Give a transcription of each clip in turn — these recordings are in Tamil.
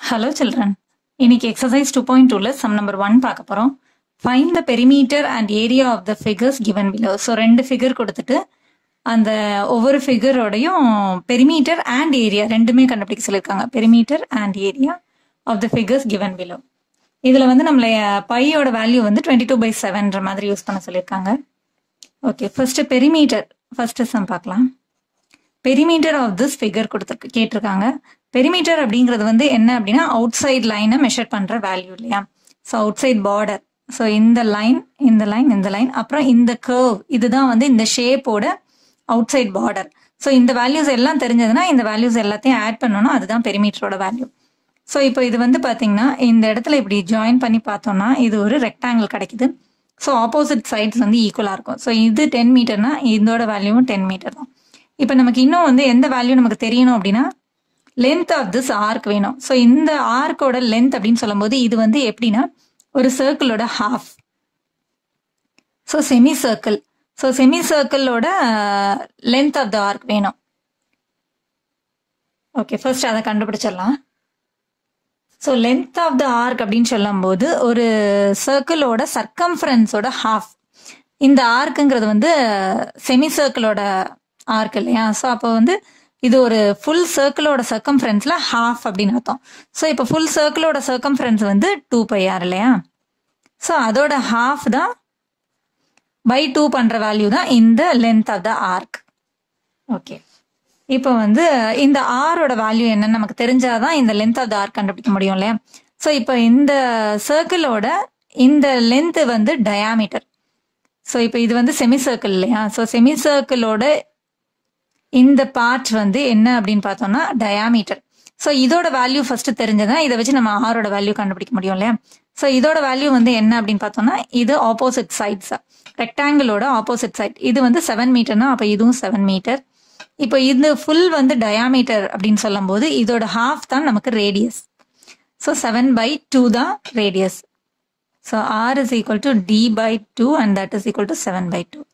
ஹலோ சில்ட்ரன் இன்னைக்கு எக்ஸசைஸ் டூ பாயிண்ட் டூல சம் நம்பர் ஒன் பார்க்க போறோம் find the perimeter and area of the figures given below so ரெண்டு ஃபிகர் கொடுத்துட்டு அந்த ஒவ்வொரு ஃபிகரோடையும் பெரிமீட்டர் அண்ட் ஏரியா ரெண்டுமே கண்டுபிடிக்க சொல்லியிருக்காங்க perimeter and area of the figures given below இதில் வந்து நம்மள பையோட வேல்யூ வந்து டுவெண்ட்டி டூ பை செவன்ற மாதிரி யூஸ் பண்ண சொல்லியிருக்காங்க okay first perimeter first sum பார்க்கலாம் பெரிமீட்டர் ஆஃப் திஸ் ஃபிகர் கொடுத்துருக்கு கேட்டிருக்காங்க பெரிமீட்டர் அப்படிங்கிறது வந்து என்ன அப்படின்னா அவுட் சைட் லைனை மெஷர் பண்ணுற வேல்யூ இல்லையா so outside border so இந்த லைன் இந்த லைன் இந்த லைன் அப்புறம் இந்த கர்வ் இதுதான் வந்து இந்த ஷேப்போட அவுட் சைட் பார்டர் ஸோ இந்த வேல்யூஸ் எல்லாம் தெரிஞ்சதுன்னா இந்த வேல்யூஸ் எல்லாத்தையும் ஆட் பண்ணணும் அதுதான் பெரிமீட்டரோட வேல்யூ ஸோ இப்போ இது வந்து பார்த்தீங்கன்னா இந்த இடத்துல இப்படி ஜாயின் பண்ணி பார்த்தோம்னா இது ஒரு ரெக்டாங்கிள் கிடைக்குது ஸோ ஆப்போசிட் சைட்ஸ் வந்து ஈக்குவலாக இருக்கும் ஸோ இது டென் மீட்டர்னா இதோட வேல்யூவும் டென் மீட்டர் தான் இப்போ நமக்கு இன்னும் வந்து எந்த வேல்யூ நமக்கு தெரியணும் அப்படின்னா லென்த் ஆஃப் திஸ் ஆர்க் வேணும் ஸோ இந்த ஆர்க்கோட லென்த் அப்படின்னு சொல்லும்போது இது வந்து எப்படின்னா ஒரு சர்க்கிளோட half so semicircle so semi சர்க்கிளோட லென்த் ஆஃப் த ஆர்க் வேணும் ஓகே ஃபர்ஸ்ட் அதை கண்டுபிடிச்சிடலாம் so length of the arc அப்படின்னு சொல்லும்போது ஒரு சர்க்கிளோட சர்க்கம்ஃபரன்ஸோட ஹாஃப் இந்த ஆர்க்குங்கிறது வந்து செமி சர்க்கிளோட ஆர்க் இல்லையா ஸோ அப்போ வந்து இது ஒரு ஃபுல் சர்க்கிளோட சர்க்கம்ஃபரன்ஸில் ஹாஃப் அப்படின்னு அர்த்தம் ஸோ இப்போ ஃபுல் சர்க்கிளோட சர்க்கம்ஃபரன்ஸ் வந்து டூ பை ஆர் இல்லையா ஸோ அதோட ஹாஃப் தான் பை டூ பண்ணுற வேல்யூ தான் இந்த length of the arc okay இப்போ வந்து இந்த ஆரோட வேல்யூ என்னன்னு நமக்கு தெரிஞ்சாதான் இந்த லென்த் ஆஃப் த ஆர்க் கண்டுபிடிக்க முடியும் இல்லையா ஸோ இப்போ இந்த சர்க்கிளோட இந்த லென்த் வந்து டயாமீட்டர் ஸோ இப்போ இது வந்து செமி சர்க்கிள் இல்லையா ஸோ செமி சர்க்கிளோட இந்த பார்ட் வந்து என்ன அப்படின்னு பார்த்தோம்னா டயாமீட்டர் ஸோ இதோட வேல்யூ ஃபர்ஸ்ட் தெரிஞ்சதான் இதை வச்சு நம்ம ஆரோட வேல்யூ கண்டுபிடிக்க முடியும் இல்லையா ஸோ இதோட வேல்யூ வந்து என்ன அப்படின்னு பார்த்தோம்னா இது ஆப்போசிட் சைட்ஸ் ரெக்டாங்கிளோட ஆப்போசிட் சைட் இது வந்து செவன் மீட்டர்னா அப்போ இதுவும் செவன் மீட்டர் இப்போ இது ஃபுல் வந்து டயாமீட்டர் அப்படின்னு சொல்லும் போது இதோட ஹாஃப் தான் நமக்கு radius so seven by two தான் radius so r is equal to d by two and that is equal to seven by two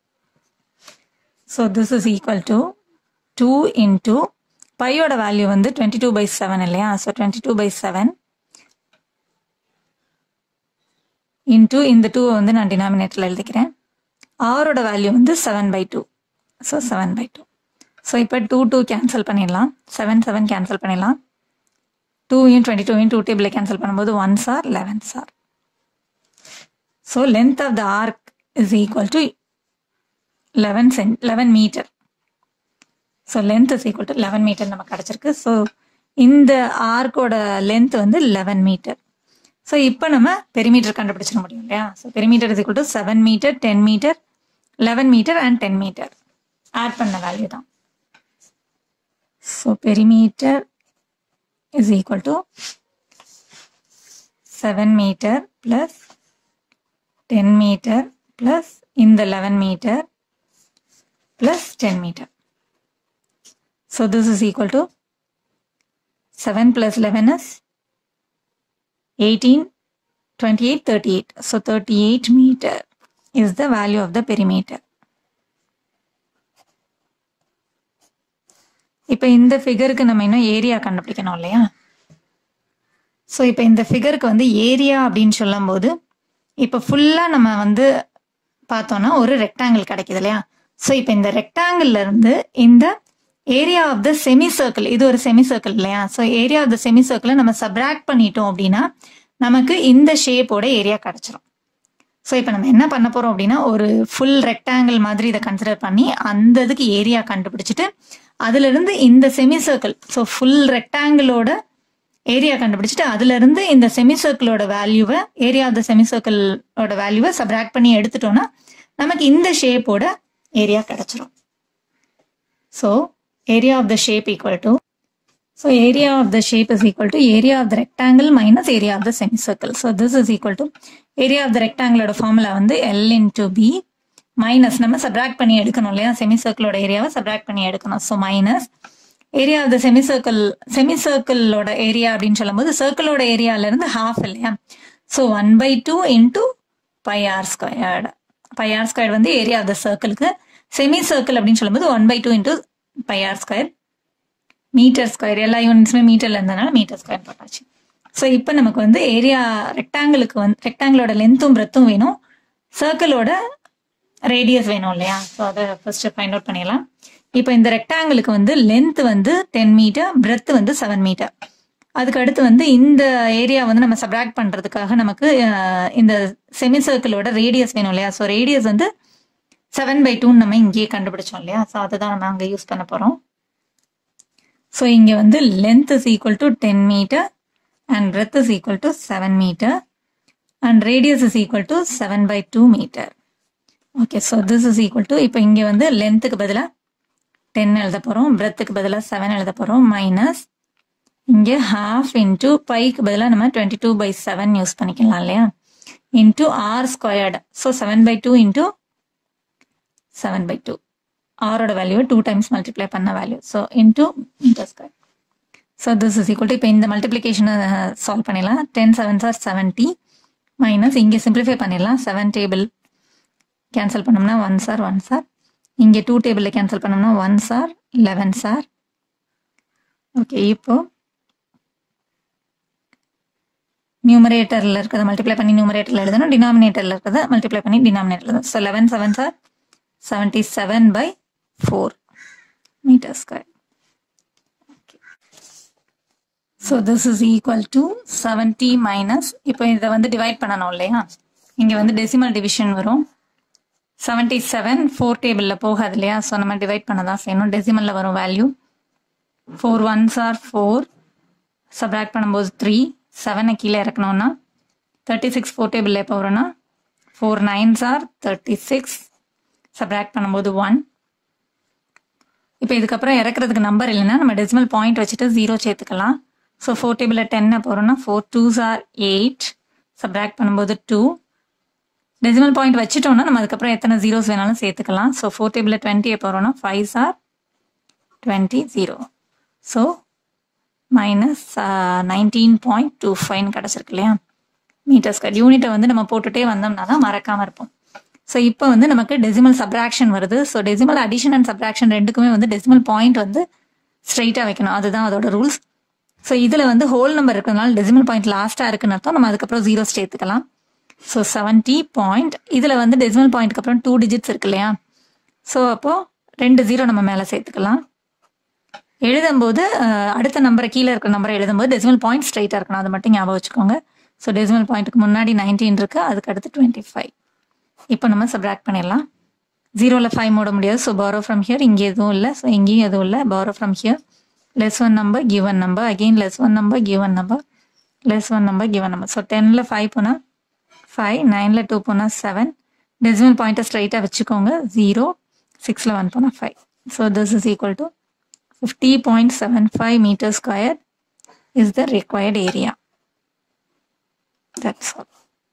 so this is equal to two into பையோட வேல்யூ வந்து டுவெண்ட்டி டூ பை செவன் இல்லையா so twenty two by seven into இந்த டூவை வந்து நான் டினாமினேட்டரில் எழுதிக்கிறேன் ஆரோட வேல்யூ வந்து seven by two so seven by two so இப்போ டூ டூ கேன்சல் பண்ணிடலாம் செவன் செவன் கேன்சல் பண்ணிடலாம் டூவையும் டுவெண்ட்டி டூவையும் டூ டேபிளில் கேன்சல் பண்ணும்போது ஒன் சார் லெவன் சார் so length of the arc is equal to eleven cent eleven metre so length is equal to eleven metre நமக்கு கிடச்சிருக்கு ஸோ இந்த ஆர்க்கோட லென்த் வந்து லெவன் மீட்டர் ஸோ இப்போ நம்ம பெரிமீட்டர் கண்டுபிடிச்சிட முடியும் இல்லையா so perimeter is equal to seven metre ten metre eleven metre and ten metre add பண்ண வேல்யூ தான் so perimeter is equal to seven metre plus ten metre plus இந்த eleven metre plus 10 meter. So this is equal to 7 plus 11 is 18, 28, 38. So 38 meter is the value of the perimeter. இப்போ இந்த ஃபிகருக்கு நம்ம இன்னும் ஏரியா கண்டுபிடிக்கணும் இல்லையா ஸோ இப்போ இந்த ஃபிகருக்கு வந்து ஏரியா அப்படின்னு சொல்லும்போது இப்போ ஃபுல்லாக நம்ம வந்து பார்த்தோன்னா ஒரு ரெக்டாங்கிள் கிடைக்குது இல்லையா ஸோ இப்போ இந்த ரெக்டாங்கிள் இருந்து இந்த area of the semicircle இது ஒரு செமி சர்க்கிள் இல்லையா so area of the semi சர்க்கிளை நம்ம சப்ராக்ட் பண்ணிட்டோம் அப்படின்னா நமக்கு இந்த ஷேப்போட ஏரியா கிடைச்சிரும் ஸோ இப்போ நம்ம என்ன பண்ண போறோம் அப்படின்னா ஒரு ஃபுல் ரெக்டாங்கிள் மாதிரி இதை கன்சிடர் பண்ணி அந்த இதுக்கு ஏரியா கண்டுபிடிச்சிட்டு அதுல இருந்து இந்த செமி சர்க்கிள் ஸோ ஃபுல் ரெக்டாங்கிளோட ஏரியா கண்டுபிடிச்சிட்டு அதுல இருந்து இந்த செமி சர்க்கிளோட வேல்யூவை ஏரியா ஆஃப் த செமி சர்க்கிளோட வேல்யூவை சப்ராக்ட் பண்ணி எடுத்துட்டோம்னா நமக்கு இந்த ஷேப்போட area கிடைச்சிரும் so area of the shape equal to so area of the shape is equal to area of the rectangle minus area of the semicircle so this is equal to area of the rectangle ஓட formula வந்து L into B minus நம்ம subtract பண்ணி எடுக்கணும் இல்லையா semicircle ஏரியாவை subtract பண்ணி எடுக்கணும் so minus area of the semicircle செமிசர்க்கிளோட ஏரியா அப்படின்னு சொல்லும்போது சர்க்கிளோட ஏரியால இருந்து ஹாஃப் இல்லையா so one by two into pi r squared pi r square வந்து ஏரியா ஆஃப் த சர்க்கிளுக்கு செமி சர்க்கிள் அப்படின்னு சொல்லும்போது one by two into pi r square metre square எல்லா யூனிட்ஸுமே மீட்டர்ல இருந்தனால மீட்டர் ஸ்கொயர் போட்டாச்சு ஸோ இப்போ நமக்கு வந்து ஏரியா ரெக்டாங்கிளுக்கு வந்து ரெக்டாங்கிளோட லென்த்தும் பிரெத்தும் வேணும் சர்க்கிளோட ரேடியஸ் வேணும் இல்லையா ஸோ அதை ஃபர்ஸ்ட் ஃபைண்ட் அவுட் பண்ணிடலாம் இப்போ இந்த ரெக்டாங்கிளுக்கு வந்து லென்த் வந்து டென் மீட்டர் பிரெத் வந்து செவன் மீட்டர் அதுக்கு அடுத்து வந்து இந்த ஏரியா வந்து நம்ம சப்ராக்ட் பண்றதுக்காக நமக்கு அஹ், இந்த செமி சர்க்கிளோட ரேடியஸ் வேணும் இல்லையா ஸோ ரேடியஸ் வந்து செவன் பை டூன்னு நம்ம இங்கேயே கண்டுபிடிச்சோம் இல்லையா ஸோ அதை தான் நம்ம அங்கே யூஸ் பண்ண போகிறோம் ஸோ இங்கே வந்து length is equal to ten metre and breadth is equal to seven metre and radius is equal to seven by two metre okay so this is equal to இப்போ இங்கே வந்து லென்த்துக்கு பதிலாக டென் எழுத போகிறோம் பிரெத்துக்கு பதிலாக செவன் எழுத போகிறோம் மைனஸ் இங்கே ஹாஃப் இன்டூ பைக்கு பதிலாக நம்ம twenty two by seven use பண்ணிக்கலாம் இல்லையா into r squared so seven by two into seven by two ஆரோட வேல்யூ டூ டைம்ஸ் மல்டிப்ளை பண்ண value so into metre square so this is equal to இப்போ இந்த மல்டிப்ளிகேஷனை சால்வ் பண்ணிடலாம் டென் செவன் சார் செவன்ட்டி மைனஸ் இங்கே சிம்பிளிஃபை பண்ணிடலாம் செவன் டேபிள் கேன்சல் பண்ணோம்னா ஒன் சார் ஒன் சார் இங்கே டூ டேபிளில் கேன்சல் பண்ணோம்னா ஒன் சார் லெவன் சார் ஓகே இப்போ நியூமரேட்டரில் இருக்கிறத மல்டிப்ளை பண்ணி நியூமரேட்டரில் எழுதணும் டினாமினேட்டரில் இருக்கிறத மல்டிப்ளை பண்ணி டினாமினேட்டர் எழுதணும் ஸோ லெவன் செவன் சார் seventy seven by four metre square so this is equal to seventy minus இப்போ இதை வந்து டிவைட் பண்ணணும் இல்லையா இங்கே வந்து டெசிமல் டிவிஷன் வரும் செவன்டி செவன் ஃபோர் டேபிளில் போகாது இல்லையா ஸோ நம்ம டிவைட் பண்ண தான் செய்யணும் டெசிமலில் வரும் value four ones are four subtract பண்ணும்போது த்ரீ செவனை கீழே இறக்கணும்னா தேர்ட்டி சிக்ஸ் ஃபோர் டேபிளில் எப்போ வரும்னா four nines are thirty six subtract பண்ணும்போது ஒன் இப்போ இதுக்கப்புறம் இறக்குறதுக்கு நம்பர் இல்லைன்னா நம்ம டெசிமல் பாயிண்ட் வச்சுட்டு ஜீரோ சேர்த்துக்கலாம் ஸோ ஃபோர் டேபிளில் டென்னை போகிறோம்னா four twos are eight subtract பண்ணும்போது டூ டெசிமல் பாயிண்ட் வச்சுட்டோம்னா நம்ம அதுக்கப்புறம் எத்தனை ஜீரோஸ் வேணாலும் சேர்த்துக்கலாம் ஸோ ஃபோர் டேபிளில் டுவெண்ட்டியை போகிறோம்னா five are twenty zero so minus nineteen point two five கிடச்சிருக்கு இல்லையா மீட்டர் ஸ்கொயர் யூனிட்டை வந்து நம்ம போட்டுட்டே வந்தோம்னா தான் மறக்காமல் இருப்போம் ஸோ இப்போ வந்து நமக்கு டெசிமல் சப்ராக்ஷன் வருது so decimal addition and subtraction ரெண்டுக்குமே வந்து டெசிமல் பாயிண்ட் வந்து ஸ்ட்ரைட்டாக வைக்கணும் அதுதான் அதோட ரூல்ஸ் ஸோ இதில் வந்து ஹோல் நம்பர் இருக்கிறதுனால டெசிமல் பாயிண்ட் லாஸ்ட்டாக இருக்குன்னு அர்த்தம் நம்ம அதுக்கப்புறம் ஜீரோ சேர்த்துக்கலாம் ஸோ செவன்ட்டி பாயிண்ட் இதில் வந்து டெசிமல் பாயிண்ட்க்கு அப்புறம் டூ டிஜிட்ஸ் இருக்கு இல்லையா ஸோ அப்போது ரெண்டு ஜீரோ நம்ம மேலே சேர்த்துக்கலாம் எழுதும்போது அஹ், அடுத்த நம்பரை கீழே இருக்கிற நம்பரை எழுதும்போது டெசிமல் பாயிண்ட் ஸ்ட்ரைட்டாக இருக்கணும் அது மட்டும் ஞாபகம் வச்சுக்கோங்க ஸோ டெசிமல் பாயிண்ட்டுக்கு முன்னாடி நைன்டீன் இருக்கு அதுக்கு அடுத்து டுவெண்ட்டி ஃபைவ் இப்போ நம்ம சப்ராக்ட் பண்ணிடலாம் ஜீரோவில் ஃபைவ் மூட முடியாது ஸோ பாரோ ஃப்ரம் ஹியர் இங்கே எதுவும் இல்லை ஸோ இங்கேயும் எதுவும் இல்லை borrow from here less one number give one number again less one number give one number less one number give one number so டெனில் ஃபைவ் போனால் ஃபைவ் நைனில் டூ போனால் செவன் டெசிமல் பாயிண்ட்டை ஸ்ட்ரைட்டாக வச்சுக்கோங்க ஜீரோ சிக்ஸில் ஒன் போனால் five so this is equal to fifty point seven five meter square is the required area that's all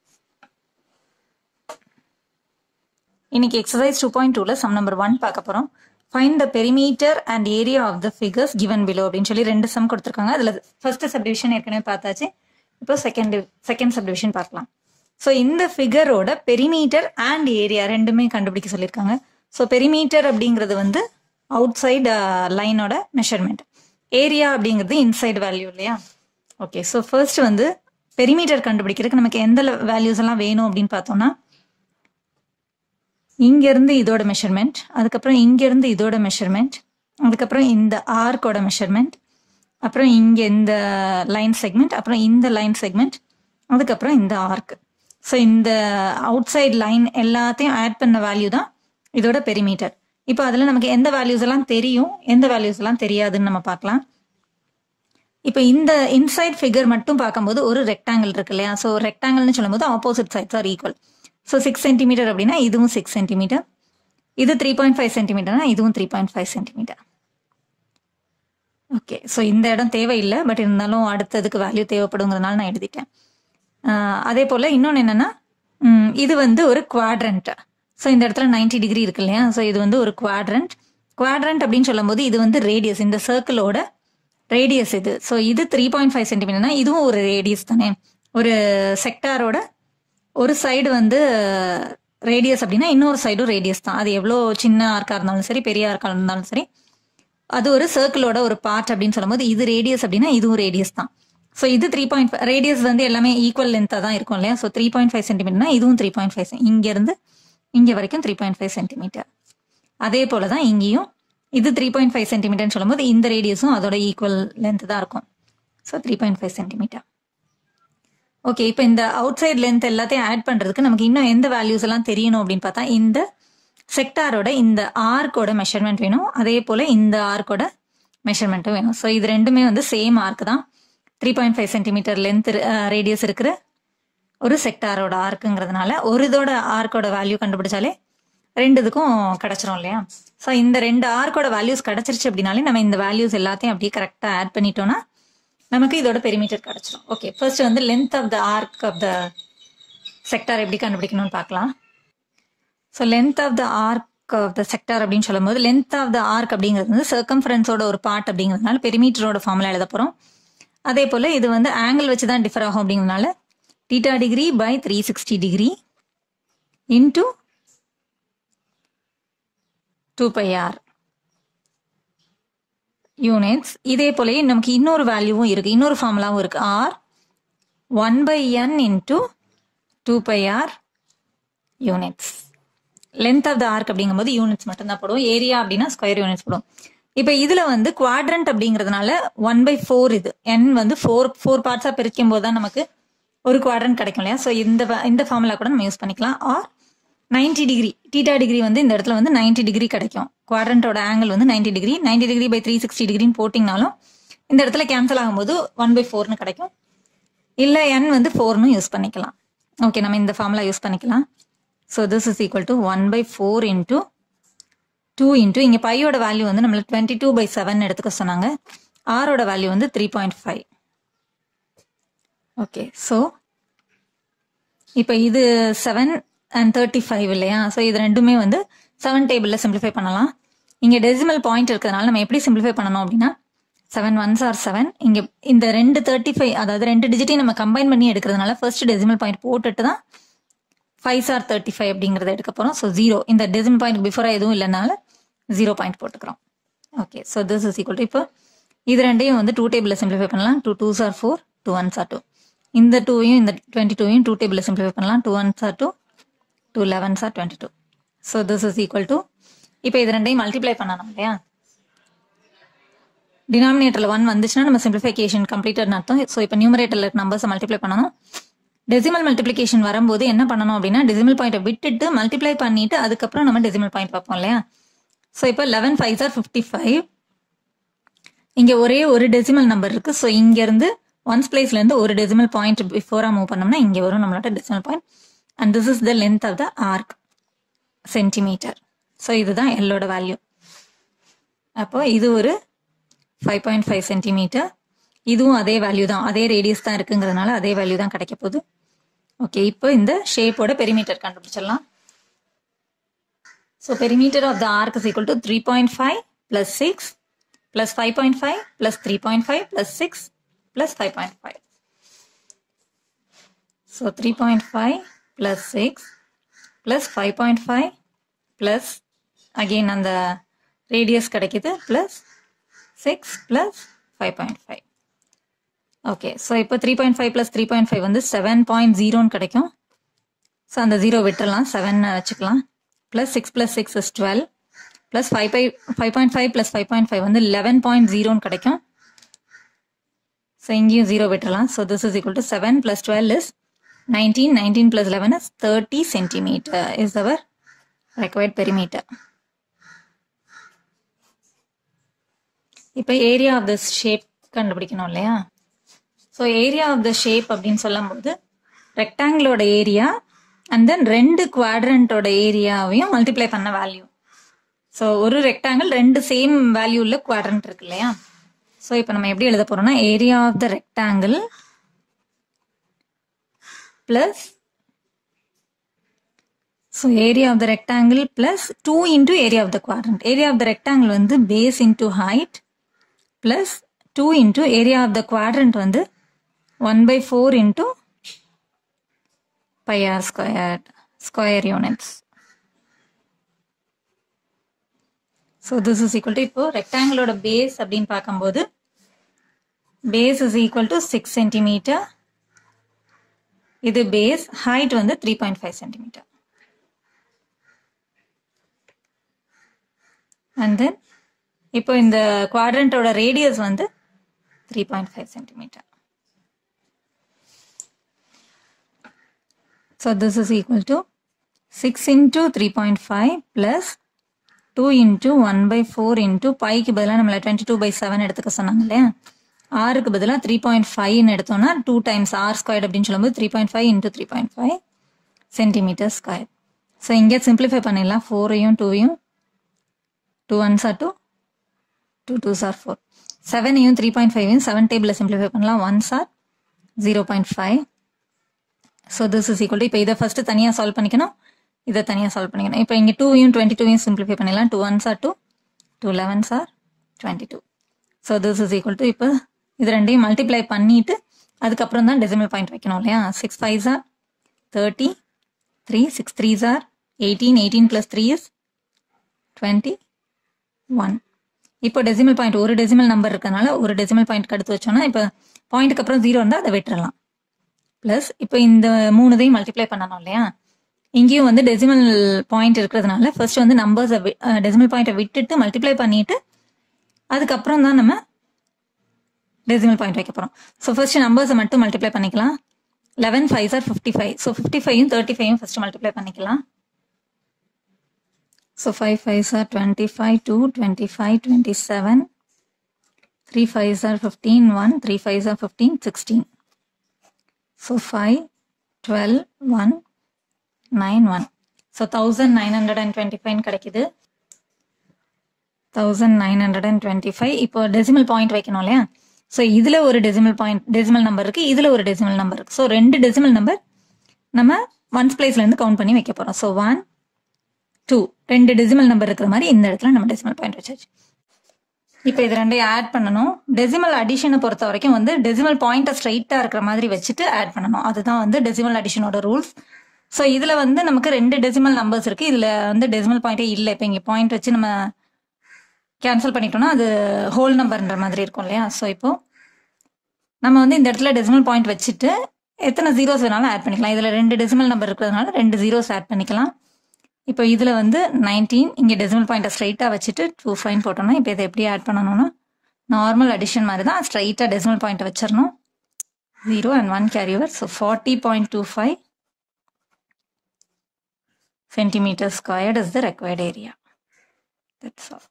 இன்னைக்கு எக்ஸசைஸ் டூ பாயிண்ட் டூல சம் நம்பர் ஒன் பார்க்க போறோம் find the perimeter and area of the figures given below அப்படின்னு சொல்லி ரெண்டு சம் கொடுத்துருக்காங்க அதுல ஃபர்ஸ்ட் சப்டிவிஷன் ஏற்கனவே பார்த்தாச்சு இப்போ செகண்ட் செகண்ட் சப்டிவிஷன் பார்க்கலாம் ஸோ இந்த ஃபிகரோட பெரிமீட்டர் அண்ட் ஏரியா ரெண்டுமே கண்டுபிடிக்க சொல்லியிருக்காங்க ஸோ பெரிமீட்டர் அப்படிங்கிறது வந்து அவுட் சைடு லைனோட மெஷர்மெண்ட் ஏரியா அப்படிங்கிறது இன்சைடு வேல்யூ இல்லையா ஓகே ஸோ ஃபர்ஸ்ட் வந்து பெரிமீட்டர் கண்டுபிடிக்கிறதுக்கு நமக்கு எந்த வேல்யூஸ் எல்லாம் வேணும் அப்படின்னு பார்த்தோம்னா இங்க இருந்து இதோட மெஷர்மெண்ட் அதுக்கப்புறம் இங்க இருந்து இதோட மெஷர்மெண்ட் அதுக்கப்புறம் இந்த ஆர்க்கோட மெஷர்மெண்ட் அப்புறம் இங்க இந்த லைன் செக்மெண்ட் அப்புறம் இந்த லைன் செக்மெண்ட் அதுக்கப்புறம் இந்த ஆர்க் ஸோ இந்த அவுட் சைட் லைன் எல்லாத்தையும் ஆட் பண்ண வேல்யூ தான் இதோட பெரிமீட்டர் இப்போ அதில் நமக்கு எந்த வேல்யூஸ் எல்லாம் தெரியும் எந்த வேல்யூஸ் எல்லாம் தெரியாதுன்னு நம்ம பார்க்கலாம் இப்போ இந்த இன்சைட் ஃபிகர் மட்டும் பார்க்கும்போது ஒரு ரெக்டாங்கிள் இருக்கு இல்லையா ஸோ ரெக்டாங்கிள்னு சொல்லும்போது opposite sides are equal so six centimeter அப்படின்னா இதுவும் சிக்ஸ் சென்டிமீட்டர் இது த்ரீ பாயிண்ட் ஃபைவ் சென்டிமீட்டர்னா இதுவும் three point five centimeter okay so இந்த இடம் தேவையில்லை பட் இருந்தாலும் அடுத்ததுக்கு வேல்யூ தேவைப்படுங்கிறதுனால நான் எழுதிட்டேன் ஆஹ் அதே போல் இன்னொன்று என்னென்னா இது வந்து ஒரு குவாட்ரண்ட் ஸோ இந்த இடத்துல 90 டிகிரி இருக்கு இல்லையா ஸோ இது வந்து ஒரு குவாட்ரண்ட் குவாட்ரண்ட் அப்படின்னு சொல்லும்போது இது வந்து ரேடியஸ் இந்த சர்க்கிளோட ரேடியஸ் இது ஸோ இது த்ரீ பாயிண்ட் ஃபைவ் சென்டிமீட்டர்னா இதுவும் ஒரு ரேடியஸ் தானே ஒரு செக்டாரோட ஒரு சைடு வந்து ரேடியஸ் அப்படின்னா இன்னொரு சைடும் ரேடியஸ் தான் அது எவ்வளோ சின்ன ஆர்க்காக இருந்தாலும் சரி பெரிய ஆர்க்காக இருந்தாலும் சரி அது ஒரு சர்க்கிளோட ஒரு பார்ட் அப்படின்னு சொல்லும்போது இது ரேடியஸ் அப்படின்னா இதுவும் ரேடியஸ் தான் ஸோ இது த்ரீ பாயிண்ட் ஃபைவ் ரேடியஸ் வந்து எல்லாமே ஈக்குவல் லென்த்தாக தான் இருக்கும் இல்லையா ஸோ த்ரீ பாயிண்ட் ஃபைவ் சென்டிமீட்டர்னா இதுவும் த்ரீ பாயிண்ட் ஃபைவ் இங்கேருந்து இங்கே வரைக்கும் த்ரீ பாயிண்ட் ஃபைவ் சென்டிமீட்டர் அதே போல தான் இங்கேயும் இது த்ரீ பாயிண்ட் ஃபைவ் சென்டிமீட்டர்னு சொல்லும்போது இந்த ரேடியஸும் அதோட ஈக்குவல் லென்த் தான் இருக்கும் so three point five centimeter okay இப்போ இந்த அவுட் சைட் லென்த் எல்லாத்தையும் ஆட் பண்ணுறதுக்கு நமக்கு இன்னும் எந்த வேல்யூஸ் எல்லாம் தெரியணும் அப்படின்னு பார்த்தா இந்த செக்டாரோட இந்த ஆர்க்கோட மெஷர்மெண்ட் வேணும் அதே போல் இந்த ஆர்க்கோட மெஷர்மெண்ட்டும் வேணும் ஸோ இது ரெண்டுமே வந்து சேம் ஆர்க் தான் three point five centimeter length radius இருக்கிற ஒரு செக்டாரோட ஆர்க்குங்கிறதுனால ஒரு இதோட ஆர்க்கோட வேல்யூ கண்டுபிடிச்சாலே ரெண்டு இதுக்கும் கிடைச்சிரும் இல்லையா ஸோ இந்த ரெண்டு ஆர்க்கோட வேல்யூஸ் கிடைச்சிருச்சு அப்படின்னாலே நம்ம இந்த வேல்யூஸ் எல்லாத்தையும் அப்படியே கரெக்டாக ஆட் பண்ணிட்டோம்னா நமக்கு இதோட பெரிமீட்டர் கிடைச்சிரும் ஓகே ஃபர்ஸ்ட் வந்து length of the arc of the sector எப்படி கண்டுபிடிக்கணும்னு பார்க்கலாம் so length of the arc of the sector அப்படின்னு சொல்லும்போது லென்த் ஆஃப் த ஆர்க் அப்படிங்கிறது வந்து சர்க்கம்ஃபரன்ஸோட ஒரு பார்ட் அப்படிங்கிறதுனால பெரிமீட்டரோட ஃபார்முலா எழுத போகிறோம் அதே போல் இது வந்து ஆங்கிள் வச்சு தான் டிஃபர் ஆகும் அப்படிங்கிறதுனால theta degree by three sixty degree into two pi r units இதே போலயே நமக்கு இன்னொரு வேல்யூவும் இருக்கு இன்னொரு ஃபார்முலாவும் இருக்கு r one by n into two pi r units length of the arc அப்படிங்கும்போது யூனிட்ஸ் மட்டும்தான் போடுவோம் ஏரியா அப்படின்னா ஸ்கொயர் யூனிட்ஸ் போடுவோம் இப்போ இதுல வந்து குவாட்ரண்ட் அப்படிங்கிறதுனால ஒன் பை ஃபோர் இது என் வந்து ஃபோர் ஃபோர் பார்ட்ஸாக பிரிக்கும் போது தான் நமக்கு ஒரு குவாட்ரண்ட் கிடைக்கும் இல்லையா ஸோ இந்த fa- இந்த ஃபார்முலா கூட நம்ம யூஸ் பண்ணிக்கலாம் ஆர் 90 டிகிரி டீட்டா டிகிரி வந்து இந்த இடத்துல வந்து 90 டிகிரி கிடைக்கும் குவாட்ரண்டோட ஆங்கிள் வந்து 90 degree 90 degree by three sixty டிகிரின்னு போட்டிங்கனாலும் இந்த இடத்துல கேன்சல் ஆகும்போது ஒன் பை ஃபோர்னு கிடைக்கும் இல்லை என் வந்து ஃபோர்னு யூஸ் பண்ணிக்கலாம் ஓகே நம்ம இந்த ஃபார்முலா யூஸ் பண்ணிக்கலாம் so this is equal to one by four into two into இங்கே பையோட வேல்யூ வந்து நம்மளுக்கு டுவெண்ட்டி டூ பை செவன் எடுத்துக்க சொன்னாங்க ஆரோட வேல்யூ வந்து three point five okay so இப்போ இது செவன் அண்ட் தேர்ட்டி ஃபைவ் இல்லையா ஸோ இது ரெண்டுமே வந்து செவன் டேபிளில் சிம்பிளிஃபை பண்ணலாம் இங்கே டெசிமல் பாயிண்ட் இருக்கிறதுனால நம்ம எப்படி சிம்பிளிஃபை பண்ணணும் அப்படின்னா செவன் ஒன்ஸ் ஆர் செவன் இங்கே இந்த ரெண்டு தேர்ட்டி ஃபைவ் அதாவது ரெண்டு டிஜிட்டையும் நம்ம கம்பைன் பண்ணி எடுக்கிறதுனால ஃபர்ஸ்ட் டெசிமல் பாயிண்ட் போட்டுட்டு தான் ஃபைவ் ஆர் தேர்ட்டி ஃபைவ் அப்படிங்கிறத எடுக்க போகிறோம் ஸோ ஜீரோ இந்த டெசிமல் பாயிண்ட் பிஃபோராக எதுவும் இல்லைனால ஜீரோ பாயிண்ட் போட்டுக்கிறோம் okay so this is equal to இப்போ இது ரெண்டையும் வந்து டூ டேபிளில் சிம்பிளிஃபை பண்ணலாம் two twos are four two ones R two இந்த டூவையும் இந்த டுவெண்ட்டி டூவையும் டூ டேபிளில் சிம்பிளிஃபை பண்ணலாம் two ones R two two elevens are twenty two so this is equal to இப்போ இது ரெண்டையும் மல்டிப்ளை பண்ணணும் இல்லையா டினாமினேட்டரில் ஒன் வந்துச்சுன்னா நம்ம சிம்பிளிஃபிகேஷன் கம்ப்ளீட்டட்னு அர்த்தம் ஸோ இப்போ நியூமரேட்டரில் இருக்க நம்பர்ஸை மல்டிப்ளை பண்ணணும் டெசிமல் மல்டிப்ளிகேஷன் வரும்போது என்ன பண்ணணும் அப்படின்னா டெசிமல் பாயிண்ட்டை விட்டுட்டு மல்டிப்ளை பண்ணிட்டு அதுக்கப்புறம் நம்ம டெசிமல் பாயிண்ட் பார்ப்போம் இல்லையா ஸோ இப்போ eleven fives are fifty five இங்கே ஒரே ஒரு டெசிமல் நம்பர் இருக்கு ஸோ இங்கேருந்து ஒன்ஸ் பிளேஸ்லேருந்து ஒரு டெசிமல் பாயிண்ட் பிஃபோராக மூவ் பண்ணோம்னா இங்கே வரும் நம்மளோட decimal point and this is the length of the arc centimeter so இதுதான் எல்லோட வேல்யூ அப்போ இது ஒரு ஃபைவ் பாயிண்ட் ஃபைவ் சென்டிமீட்டர் இதுவும் அதே வேல்யூ தான் அதே ரேடியஸ் தான் இருக்குங்கிறதுனால அதே வேல்யூ தான் கிடைக்க போகுது ஓகே இப்போ இந்த ஷேப்போட பெரிமீட்டர் கண்டுபிடிச்சிடலாம் so perimeter of the arc is equal to three point five plus six plus five point five plus three point five plus six plus five point five so three point five plus six plus five point five plus again அந்த ரேடியஸ் கிடைக்குது plus six plus five point five okay so இப்போ three point five plus three point five வந்து செவன் பாயிண்ட் ஜீரோன்னு கிடைக்கும் ஸோ அந்த ஜீரோ விட்டுறலாம் செவன் வச்சுக்கலாம் plus six plus six is twelve plus five five five point five plus five point five வந்து லெவன் பாயிண்ட் ஜீரோன்னு கிடைக்கும் ஸோ இங்கேயும் ஜீரோ விட்டுறலாம் so this is equal to seven plus twelve is nineteen nineteen plus eleven is thirty centimeter is our required perimeter இப்போ ஏரியா ஆஃப் த ஷேப் கண்டுபிடிக்கணும் இல்லையா so area of the shape அப்படின்னு சொல்லும்போது ரெக்டாங்கிளோட ஏரியா அண்ட் தென் ரெண்டு குவாட்ரண்ட்டோட ஏரியாவையும் மல்டிப்ளை பண்ண வேல்யூ ஸோ ஒரு ரெக்டாங்கிள் ரெண்டு சேம் வேல்யூல குவாட்ரண்ட் இருக்கு இல்லையா ஸோ இப்போ நம்ம எப்படி எழுத போறோம்னா area of the rectangle plus so area of the rectangle plus two into area of the quadrant area of the rectangle வந்து base into height plus two into area of the quadrant வந்து one by four into pi r square square units so this is equal to இப்போ ரெக்டாங்கிளோட பேஸ் அப்படின்னு பார்க்கும்போது base is equal to six centimeter இது பேஸ் ஹைட் வந்து three point five centimeter and then இப்போ இந்த குவாட்ரண்ட்டோட ரேடியஸ் வந்து three point five centimeter so this is equal to six into three point five plus two into one by four into பைக்கு பதிலாக நம்மளை டுவெண்ட்டி டூ பை செவன் எடுத்துக்க சொன்னாங்க இல்லையா ஆறுக்கு பதிலாக த்ரீ பாயிண்ட் ஃபைவ்னு எடுத்தோம்னா டூ டைம்ஸ் ஆர் ஸ்கொயர் அப்படின்னு சொல்லும்போது three point five into three point five centimeter square so இங்கே சிம்பிளிஃபை பண்ணிடலாம் ஃபோரையும் டூவையும் two ones R two two twos are four செவனையும் த்ரீ பாயிண்ட் ஃபைவையும் செவன் டேபிளில் சிம்பிளிஃபை பண்ணலாம் ones are zero point five so this is equal இப்போ இதை ஃபஸ்ட்டு தனியாக சால்வ் பண்ணிக்கணும் இதை தனியாக சால்வ் பண்ணிக்கணும் இப்போ இங்கே டூவையும் டுவெண்ட்டி டூவையும் சிம்பிளிஃபை பண்ணிடலாம் two ones R two two elevens are twenty two so this is equal to இப்போ இது ரெண்டையும் மல்டிப்ளை பண்ணிட்டு அதுக்கப்புறம் தான் டெசிமல் பாயிண்ட் வைக்கணும் இல்லையா six five are thirty three six three are eighteen eighteen plus three is twenty one இப்போ டெசிமல் பாயிண்ட் ஒரு டெசிமல் நம்பர் இருக்கனால ஒரு டெசிமல் பாயிண்ட் அடுத்து வச்சோம்னா இப்போ பாயிண்ட்டுக்கு அப்புறம் ஜீரோ இருந்தால் அதை விட்டுறலாம் ப்ளஸ் இப்போ இந்த மூணுதையும் மல்டிப்ளை பண்ணணும் இல்லையா இங்கேயும் வந்து டெசிமல் பாயிண்ட் இருக்கிறதுனால ஃபர்ஸ்ட் வந்து நம்பர்ஸை டெசிமல் பாயிண்ட்டை விட்டுட்டு மல்டிப்ளை பண்ணிட்டு அதுக்கப்புறம் தான் நம்ம டெசிமல் பாயிண்ட் வைக்க போகிறோம் ஸோ ஃபர்ஸ்ட் நம்பர்ஸை மட்டும் மல்டிப்ளை பண்ணிக்கலாம் eleven fives are fifty five so fifty ஃபைவும் தேர்ட்டி ஃபைவும் ஃபர்ஸ்ட் மல்டிப்ளை பண்ணிக்கலாம் so five five sir twenty five two twenty five twenty seven three fives are fifteen one three fives are fifteen sixteen so five twelve one nine one so thousand nine hundred and twenty five கிடைக்குது thousand nine hundred and twenty five இப்போ டெசிமல் பாயிண்ட் வைக்கணும் இல்லையா ஸோ இதில் ஒரு டெசிமல் பாயிண்ட் டெசிமல் நம்பர் இருக்குது இதில் ஒரு டெசிமல் நம்பர் இருக்குது ஸோ ரெண்டு டெசிமல் நம்பர் நம்ம ஒன்ஸ் பிளேஸ்லேருந்து கவுண்ட் பண்ணி வைக்க போகிறோம் ஸோ ஒன் டூ ரெண்டு டெசிமல் நம்பர் இருக்கிற மாதிரி இந்த இடத்துல நம்ம டெசிமல் பாயிண்ட் வச்சாச்சு இப்போ இது ரெண்டையும் ஆட் பண்ணணும் டெசிமல் அடிஷனை பொறுத்த வரைக்கும் வந்து டெசிமல் பாயிண்ட்டை ஸ்ட்ரைட்டாக இருக்கிற மாதிரி வச்சுட்டு ஆட் பண்ணணும் அதுதான் வந்து டெசிமல் அடிஷனோட ரூல்ஸ் ஸோ இதில் வந்து நமக்கு ரெண்டு டெசிமல் நம்பர்ஸ் இருக்குது இதில் வந்து டெசிமல் பாயிண்டே இல்லை இப்போ இங்கே பாயிண்ட் வச்சு நம்ம கேன்சல் பண்ணிட்டோம்னா அது ஹோல் நம்பர்ன்ற மாதிரி இருக்கும் இல்லையா ஸோ இப்போ நம்ம வந்து இந்த இடத்துல டெசிமல் பாயிண்ட் வச்சுட்டு எத்தனை ஜீரோஸ் வேணாலும் ஆட் பண்ணிக்கலாம் இதில் ரெண்டு டெசிமல் நம்பர் இருக்கிறதுனால ரெண்டு ஜீரோஸ் ஆட் பண்ணிக்கலாம் இப்போ இதில் வந்து நைன்டீன் இங்கே டெசிமல் பாயிண்ட்டை ஸ்ட்ரைட்டாக வச்சுட்டு டூ ஃபைன் போட்டோம்னா இப்போ இதை எப்படி ஆட் பண்ணணும்னா நார்மல் அடிஷன் மாதிரி தான் ஸ்ட்ரைட்டாக டெசிமல் பாயிண்ட்டை வச்சிடணும் zero and one carry over so forty point two five centimeter squared is the required area. That's all.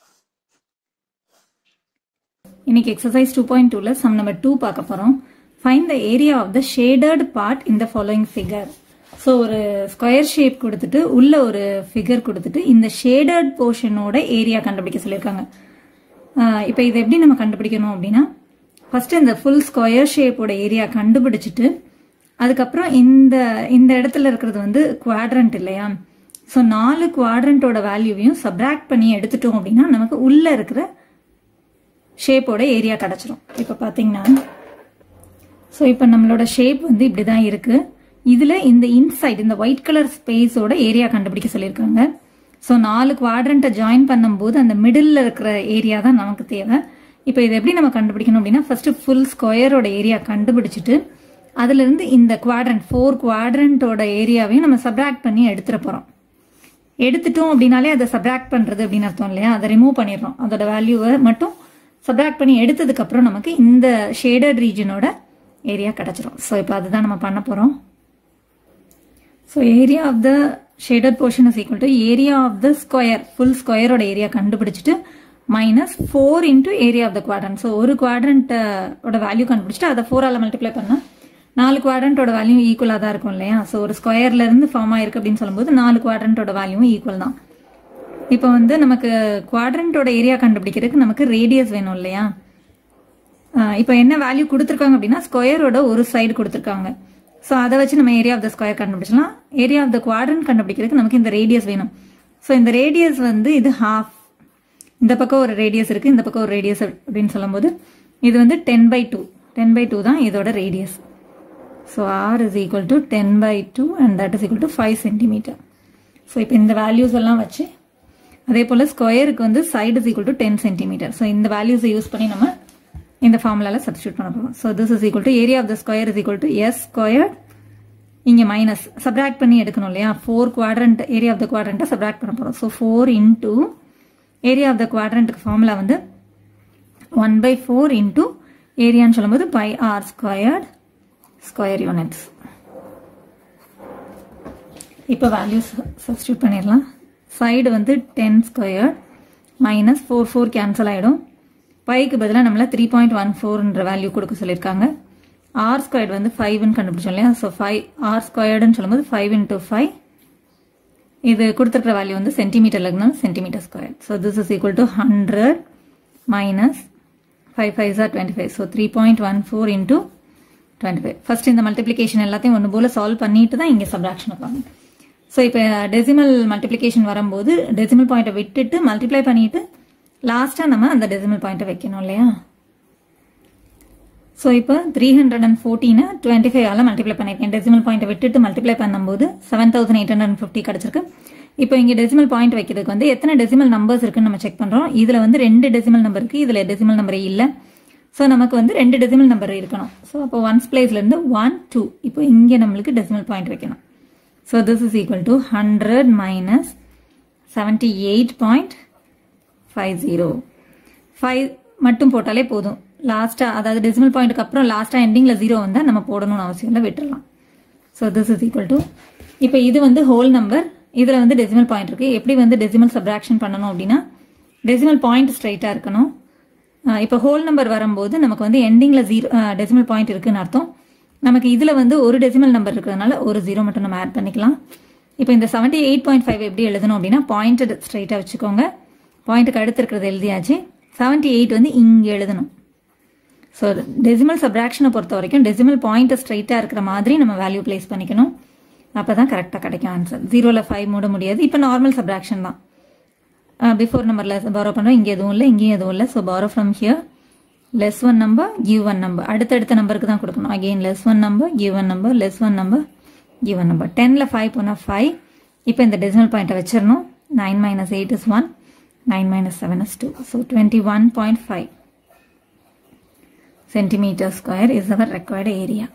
இன்னைக்கு எக்ஸசைஸ் டூ பாயிண்ட் டூல சம் நம்பர் டூ பார்க்க போறோம் find the area of the shaded part in the following figure so ஒரு ஸ்கொயர் ஷேப் கொடுத்துட்டு உள்ள ஒரு ஃபிகர் கொடுத்துட்டு இந்த ஷேடட் போர்ஷனோட ஏரியா கண்டுபிடிக்க சொல்லியிருக்காங்க இப்போ இதை எப்படி நம்ம கண்டுபிடிக்கணும் அப்படின்னா ஃபர்ஸ்ட் இந்த ஃபுல் ஸ்கொயர் ஷேப்போட ஏரியா கண்டுபிடிச்சிட்டு அதுக்கப்புறம் இந்த இந்த இடத்துல இருக்கிறது வந்து குவாட்ரண்ட் இல்லையா ஸோ நாலு குவாட்ரண்ட்டோட வேல்யூவையும் சப்ராக்ட் பண்ணி எடுத்துட்டோம் அப்படின்னா நமக்கு உள்ள இருக்கிற ஷேப்போட ஏரியா கிடச்சிரும் இப்போ பார்த்தீங்கன்னா ஸோ இப்போ நம்மளோட ஷேப் வந்து இப்படி தான் இருக்கு இதில் இந்த இன்சைட் இந்த ஒயிட் கலர் ஸ்பேஸோட ஏரியா கண்டுபிடிக்க சொல்லியிருக்காங்க ஸோ நாலு குவாட்ரண்ட்டை ஜாயின் பண்ணும்போது அந்த மிடில் இருக்கிற ஏரியா தான் நமக்கு தேவை இப்போ இதை எப்படி நம்ம கண்டுபிடிக்கணும் அப்படின்னா ஃபர்ஸ்ட் ஃபுல் ஸ்கொயரோட ஏரியா கண்டுபிடிச்சிட்டு அதுல இருந்து இந்த குவாட்ரண்ட் ஃபோர் குவாட்ரண்ட்டோட ஏரியாவையும் நம்ம சப்ராக்ட் பண்ணி எடுத்துட போறோம் எடுத்துட்டோம் அப்படின்னாலே அதை சப்ராக்ட் பண்றது அப்படின்னு அர்த்தம் இல்லையா அதை ரிமூவ் பண்ணிடுறோம் அதோட வேல்யூவை மட்டும் சப்ராக்ட் பண்ணி எடுத்ததுக்கு அப்புறம் நமக்கு இந்த ஷேடட் ரீஜனோட ஏரியா கிடைச்சிரும் ஸோ இப்போ அதுதான் நம்ம பண்ண போறோம் so area of the shaded portion is equal to area of the square full ஸ்கொயரோட ஏரியா கண்டுபிடிச்சிட்டு minus four into area of the quadrant so ஒரு குவாட்ரண்ட்டோட வேல்யூ கண்டுபிடிச்சிட்டு அதை ஃபோரால் மல்டிப்ளை பண்ணால் நாலு குவாட்ரண்ட்டோட வேல்யூ ஈக்குவலாக தான் இருக்கும் இல்லையா ஸோ ஒரு ஸ்கொயர்ல இருந்து ஃபார்ம் ஆயிருக்கு அப்படின்னு சொல்லும்போது நாலு குவாட்ரண்ட்டோட வேல்யூவும் ஈக்குவல் தான் இப்போ வந்து நமக்கு குவாட்ரண்ட்டோட ஏரியா கண்டுபிடிக்கிறதுக்கு நமக்கு ரேடியஸ் வேணும் இல்லையா இப்போ என்ன வேல்யூ கொடுத்துருக்காங்க அப்படின்னா ஸ்கொயரோட ஒரு சைடு கொடுத்துருக்காங்க ஸோ அதை வச்சு நம்ம ஏரியா ஆஃப் த ஸ்கொயர் கண்டுபிடிச்சலாம் ஏரியா ஆஃப் த குவாட்ரண்ட் கண்டுபிடிக்கிறதுக்கு நமக்கு இந்த ரேடியஸ் வேணும் ஸோ இந்த ரேடியஸ் வந்து இது ஹாஃப் இந்த பக்கம் ஒரு ரேடியஸ் இருக்கு இந்த பக்கம் ஒரு ரேடியஸ் அப்படின்னு சொல்லும்போது இது வந்து ten by two ten by two தான் இதோட radius so r is equal to ten by two and that is equal to five centimeter so இப்போ இந்த வேல்யூஸ் எல்லாம் வச்சு அதே போல் ஸ்கொயருக்கு வந்து side is equal to ten centimeter so இந்த வேல்யூஸை யூஸ் பண்ணி நம்ம இந்த ஃபார்முலாவில் சப்ஸ்டியூட் பண்ண போகிறோம் so this is equal to area of the square is equal to s square இங்கே மைனஸ் சப்ராக்ட் பண்ணி எடுக்கணும் இல்லையா four quadrant area of the குவாட்ரண்ட்டை சப்ராக்ட் பண்ண போகிறோம் so four into area of the குவாட்ரண்ட்டுக்கு ஃபார்முலா வந்து ஒன் பை ஃபோர் இன்டூ ஏரியான்னு சொல்லும்போது pi r squared square units இப்போ வேல்யூஸ் சப்ஸ்டியூட் பண்ணிடலாம் சைடு வந்து ten square minus four four cancel ஆகிடும் பைக்கு பதிலாக நம்மள த்ரீ பாயிண்ட் ஒன் ஃபோர்ன்ற வேல்யூ கொடுக்க சொல்லியிருக்காங்க ஆர் ஸ்கொயர்டு வந்து ஃபைவ்னு கண்டுபிடிச்சோம் இல்லையா ஸோ ஃபைவ் ஆர் ஸ்கொயர்டுன்னு சொல்லும்போது ஃபைவ் இன்டூ ஃபைவ் இது கொடுத்துருக்கிற வேல்யூ வந்து சென்டிமீட்டர்ல இருந்தாலும் centimetre square so this is equal to hundred minus five five sir twenty five so three point one four into twenty five first இந்த மல்டிப்ளிகேஷன் எல்லாத்தையும் ஒன்று போல சால்வ் பண்ணிட்டு தான் இங்கே சப்ராக்ஷன் வைப்பாங்க ஸோ இப்போ டெசிமல் மல்டிப்ளிகேஷன் வரும்போது டெசிமல் பாயிண்ட்டை விட்டுட்டு மல்டிப்ளை பண்ணிட்டு லாஸ்ட்டாக நம்ம அந்த டெசிமல் பாயிண்ட்டை வைக்கணும் இல்லையா ஸோ இப்போ த்ரீ ஹண்ட்ரட் அண்ட் ஃபோர்டீனை டுவெண்ட்டி ஃபைவ் ஆல மல்டிப்ளை பண்ணியிருக்கேன் டெசிமல் பாயிண்ட்டை விட்டுட்டு மல்டிப்ளை பண்ணும்போது seven thousand eight hundred fifty கிடச்சிருக்கு இப்போ இங்கே டெசிமல் பாயிண்ட் வைக்கிறதுக்கு வந்து எத்தனை டெசிமல் நம்பர்ஸ் இருக்குன்னு நம்ம செக் பண்ணுறோம் இதில் வந்து ரெண்டு டெசிமல் நம்பர் இருக்குது இதில் டெசிமல் நம்பரே இல்லை ஸோ நமக்கு வந்து ரெண்டு டெசிமல் நம்பர் இருக்கணும் ஸோ அப்போ ஒன்ஸ் பிளேஸ்லேருந்து ஒன் டூ இப்போ இங்கே நம்மளுக்கு டெசிமல் பாயிண்ட் வைக்கணும் so this is equal to hundred minus seventy eight point five zero five மட்டும் போட்டாலே போதும் லாஸ்ட்டாக அதாவது டெசிமல் பாயிண்ட்டுக்கு அப்புறம் லாஸ்ட்டாக எண்டிங்கில் ஜீரோ வந்தால் நம்ம போடணும்னு அவசியம் இல்லை விட்டுறலாம் so this is equal to இப்போ இது வந்து ஹோல் நம்பர் இதில் வந்து டெசிமல் பாயிண்ட் இருக்குது எப்படி வந்து டெசிமல் சப்ராக்ஷன் பண்ணணும் அப்படின்னா டெசிமல் பாயிண்ட் ஸ்ட்ரைட்டாக இருக்கணும் இப்போ ஹோல் நம்பர் வரும்போது நமக்கு வந்து எண்டிங்கில் ஜீரோ டெசிமல் பாயிண்ட் இருக்குன்னு அர்த்தம் நமக்கு இதில் வந்து ஒரு டெசிமல் நம்பர் இருக்கிறதுனால ஒரு ஜீரோ மட்டும் நம்ம ஆட் பண்ணிக்கலாம் இப்போ இந்த செவன்டி எயிட் பாயிண்ட் ஃபைவ் எப்படி எழுதணும் அப்படின்னா பாயிண்டட் ஸ்ட்ரைட்டாக வச்சுக்கோங்க பாயிண்ட்டுக்கு அடுத்து இருக்கிறது எழுதியாச்சு செவன்டி எயிட் வந்து இங்கே எழுதணும் ஸோ டெசிமல் சப்ராக்ஷனை பொறுத்த வரைக்கும் டெசிமல் பாயிண்ட்டை ஸ்ட்ரைட்டாக இருக்கிற மாதிரி நம்ம வேல்யூ பிளேஸ் பண்ணிக்கணும் அப்போ தான் கரெக்டாக கிடைக்கும் ஆன்சர் ஜீரோவில் ஃபைவ் மூட முடியாது இப்போ நார்மல் சப்ராக்ஷன் தான் பிஃபோர் நம்பரில் பாரோ பண்ணுறோம் இங்கே எதுவும் இல்லை இங்கேயும் எதுவும் இல்லை so borrow from here less one number give one number அடுத்தடுத்த நம்பருக்கு தான் கொடுக்கணும் again less one number give one number less one number give one number டெனில் ஃபைவ் போனால் ஃபைவ் இப்போ இந்த டெசிமல் பாயிண்ட்டை வச்சிடணும் nine minus eight is one nine minus seven is two so twenty one point five centimeter square is our required area.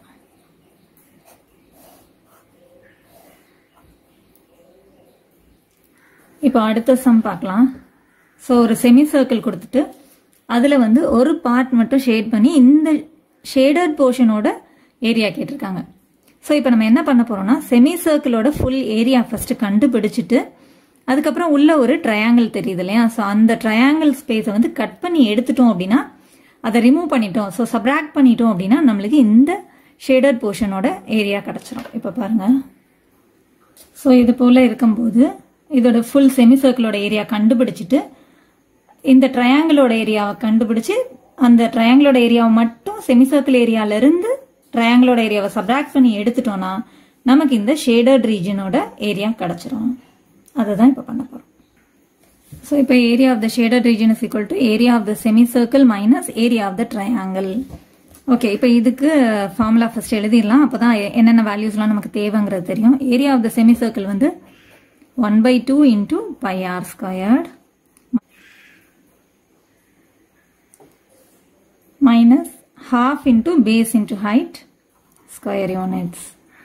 இப்போ அடுத்த சம் பார்க்கலாம் ஸோ ஒரு செமி சர்க்கிள் கொடுத்துட்டு அதில் வந்து ஒரு பார்ட் மட்டும் ஷேட் பண்ணி இந்த ஷேடட் போர்ஷனோட ஏரியா கேட்டிருக்காங்க ஸோ இப்போ நம்ம என்ன பண்ண போறோம்னா செமி சர்க்கிளோட ஃபுல் ஏரியா ஃபர்ஸ்ட் கண்டுபிடிச்சிட்டு அதுக்கப்புறம் உள்ள ஒரு ட்ரையாங்கிள் தெரியுது இல்லையா ஸோ அந்த ட்ரையாங்கிள் ஸ்பேஸை வந்து கட் பண்ணி எடுத்துட்டோம் அப்படின்னா அதை ரிமூவ் பண்ணிட்டோம் ஸோ சப்ராக்ட் பண்ணிட்டோம் அப்படின்னா நம்மளுக்கு இந்த ஷேடட் போர்ஷனோட ஏரியா கிடச்சிரும் இப்போ பாருங்க ஸோ இது போல் இருக்கும்போது இதோட ஃபுல் செமி சர்க்கிளோட ஏரியா கண்டுபிடிச்சிட்டு இந்த ட்ரையாங்கிளோட ஏரியாவை கண்டுபிடிச்சு அந்த ட்ரையாங்கிளோட ஏரியாவை மட்டும் செமி சர்க்கிள் ஏரியால இருந்து ட்ரையாங்கிளோட ஏரியாவை சப்ராக்ட் பண்ணி எடுத்துட்டோம்னா நமக்கு இந்த ஷேடட் ரீஜனோட ஏரியா கிடைச்சிரும் அதை தான் இப்போ பண்ண போகிறோம் So, இப்போ area of the shaded region is equal to area of the semicircle minus area of the triangle. Okay இப்போ இதுக்கு ஃபார்முலா ஃபர்ஸ்ட் எழுதிடலாம் அப்போ தான் என்னென்ன வேல்யூஸ்லாம் நமக்கு தேவைங்கிறது தெரியும் area of the semicircle வந்து one by two into pi r squared minus half into base into height square units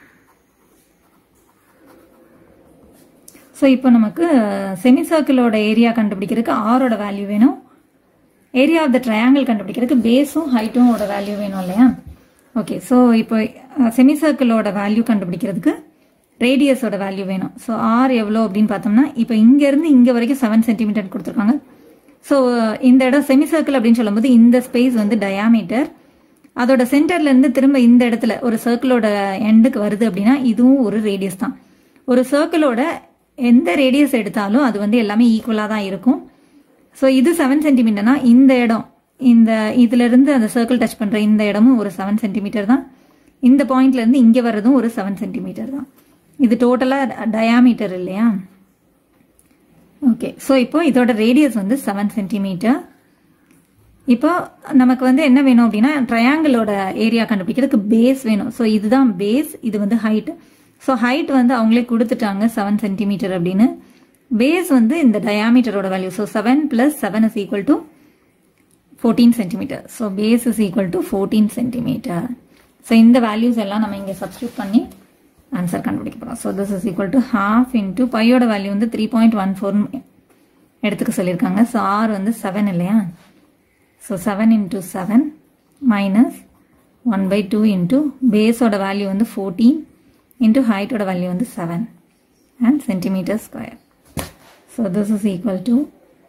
so இப்போ நமக்கு செமி சர்க்கிளோட ஏரியா கண்டுபிடிக்கிறதுக்கு ஆரோட வேல்யூ வேணும் ஏரியா ஆஃப் த ட்ரையாங்கிள் கண்டுபிடிக்கிறதுக்கு பேஸும் ஹைட்டும் ஓட வேல்யூ வேணும் இல்லையா ஓகே ஸோ இப்போ செமி சர்க்கிளோட வேல்யூ கண்டுபிடிக்கிறதுக்கு ரேடியஸோட வேல்யூ வேணும் ஸோ ஆர் எவ்வளோ அப்படின்னு பார்த்தோம்னா இப்போ இங்கேருந்து இங்கே வரைக்கும் செவன் சென்டிமீட்டர் கொடுத்துருக்காங்க ஸோ இந்த இடம் செமி சர்க்கிள் அப்படின்னு சொல்லும்போது இந்த ஸ்பேஸ் வந்து டயாமீட்டர் அதோட சென்டர்ல இருந்து திரும்ப இந்த இடத்துல ஒரு சர்க்கிளோட எண்டுக்கு வருது அப்படின்னா இதுவும் ஒரு ரேடியஸ் தான் ஒரு சர்க்கிளோட எந்த ரேடியஸ் எடுத்தாலும் அது வந்து எல்லாமே ஈக்குவலாக தான் இருக்கும் ஸோ இது செவன் சென்டிமீட்டர்னா இந்த இடம் இந்த இதுல இருந்து அந்த சர்க்கிள் டச் பண்ற இந்த இடமும் ஒரு செவன் சென்டிமீட்டர் தான் இந்த பாயிண்ட்ல இருந்து இங்க வர்றதும் ஒரு செவன் சென்டிமீட்டர் தான் இது டோட்டலா டயாமீட்டர் இல்லையா ஓகே ஸோ இப்போ இதோட ரேடியஸ் வந்து செவன் சென்டிமீட்டர் இப்போ நமக்கு வந்து என்ன வேணும் அப்படின்னா ட்ரையாங்கிளோட ஏரியா கண்டுபிடிக்கிறதுக்கு பேஸ் வேணும் ஸோ இதுதான் பேஸ் இது வந்து ஹைட் ஸோ ஹைட் வந்து அவங்களே கொடுத்துட்டாங்க செவன் சென்டிமீட்டர் அப்படின்னு பேஸ் வந்து இந்த டயாமீட்டரோட value so seven plus seven is equal to fourteen centimetre so base is equal to fourteen centimetre so இந்த வேல்யூஸ் எல்லாம் நம்ம இங்கே சப்ஸ்டியூட் பண்ணி ஆன்சர் கண்டுபிடிக்க போகிறோம் so this is equal to half into பையோட வேல்யூ வந்து த்ரீ பாயிண்ட் ஒன் ஃபோர் எடுத்துக்க சொல்லியிருக்காங்க ஸோ ஆர் வந்து செவன் இல்லையா so seven into seven minus one by two into பேஸோட வேல்யூ வந்து ஃபோர்டீன் இன்ட்டு ஹைட்டோட வேல்யூ வந்து seven and centimetre square so this is equal to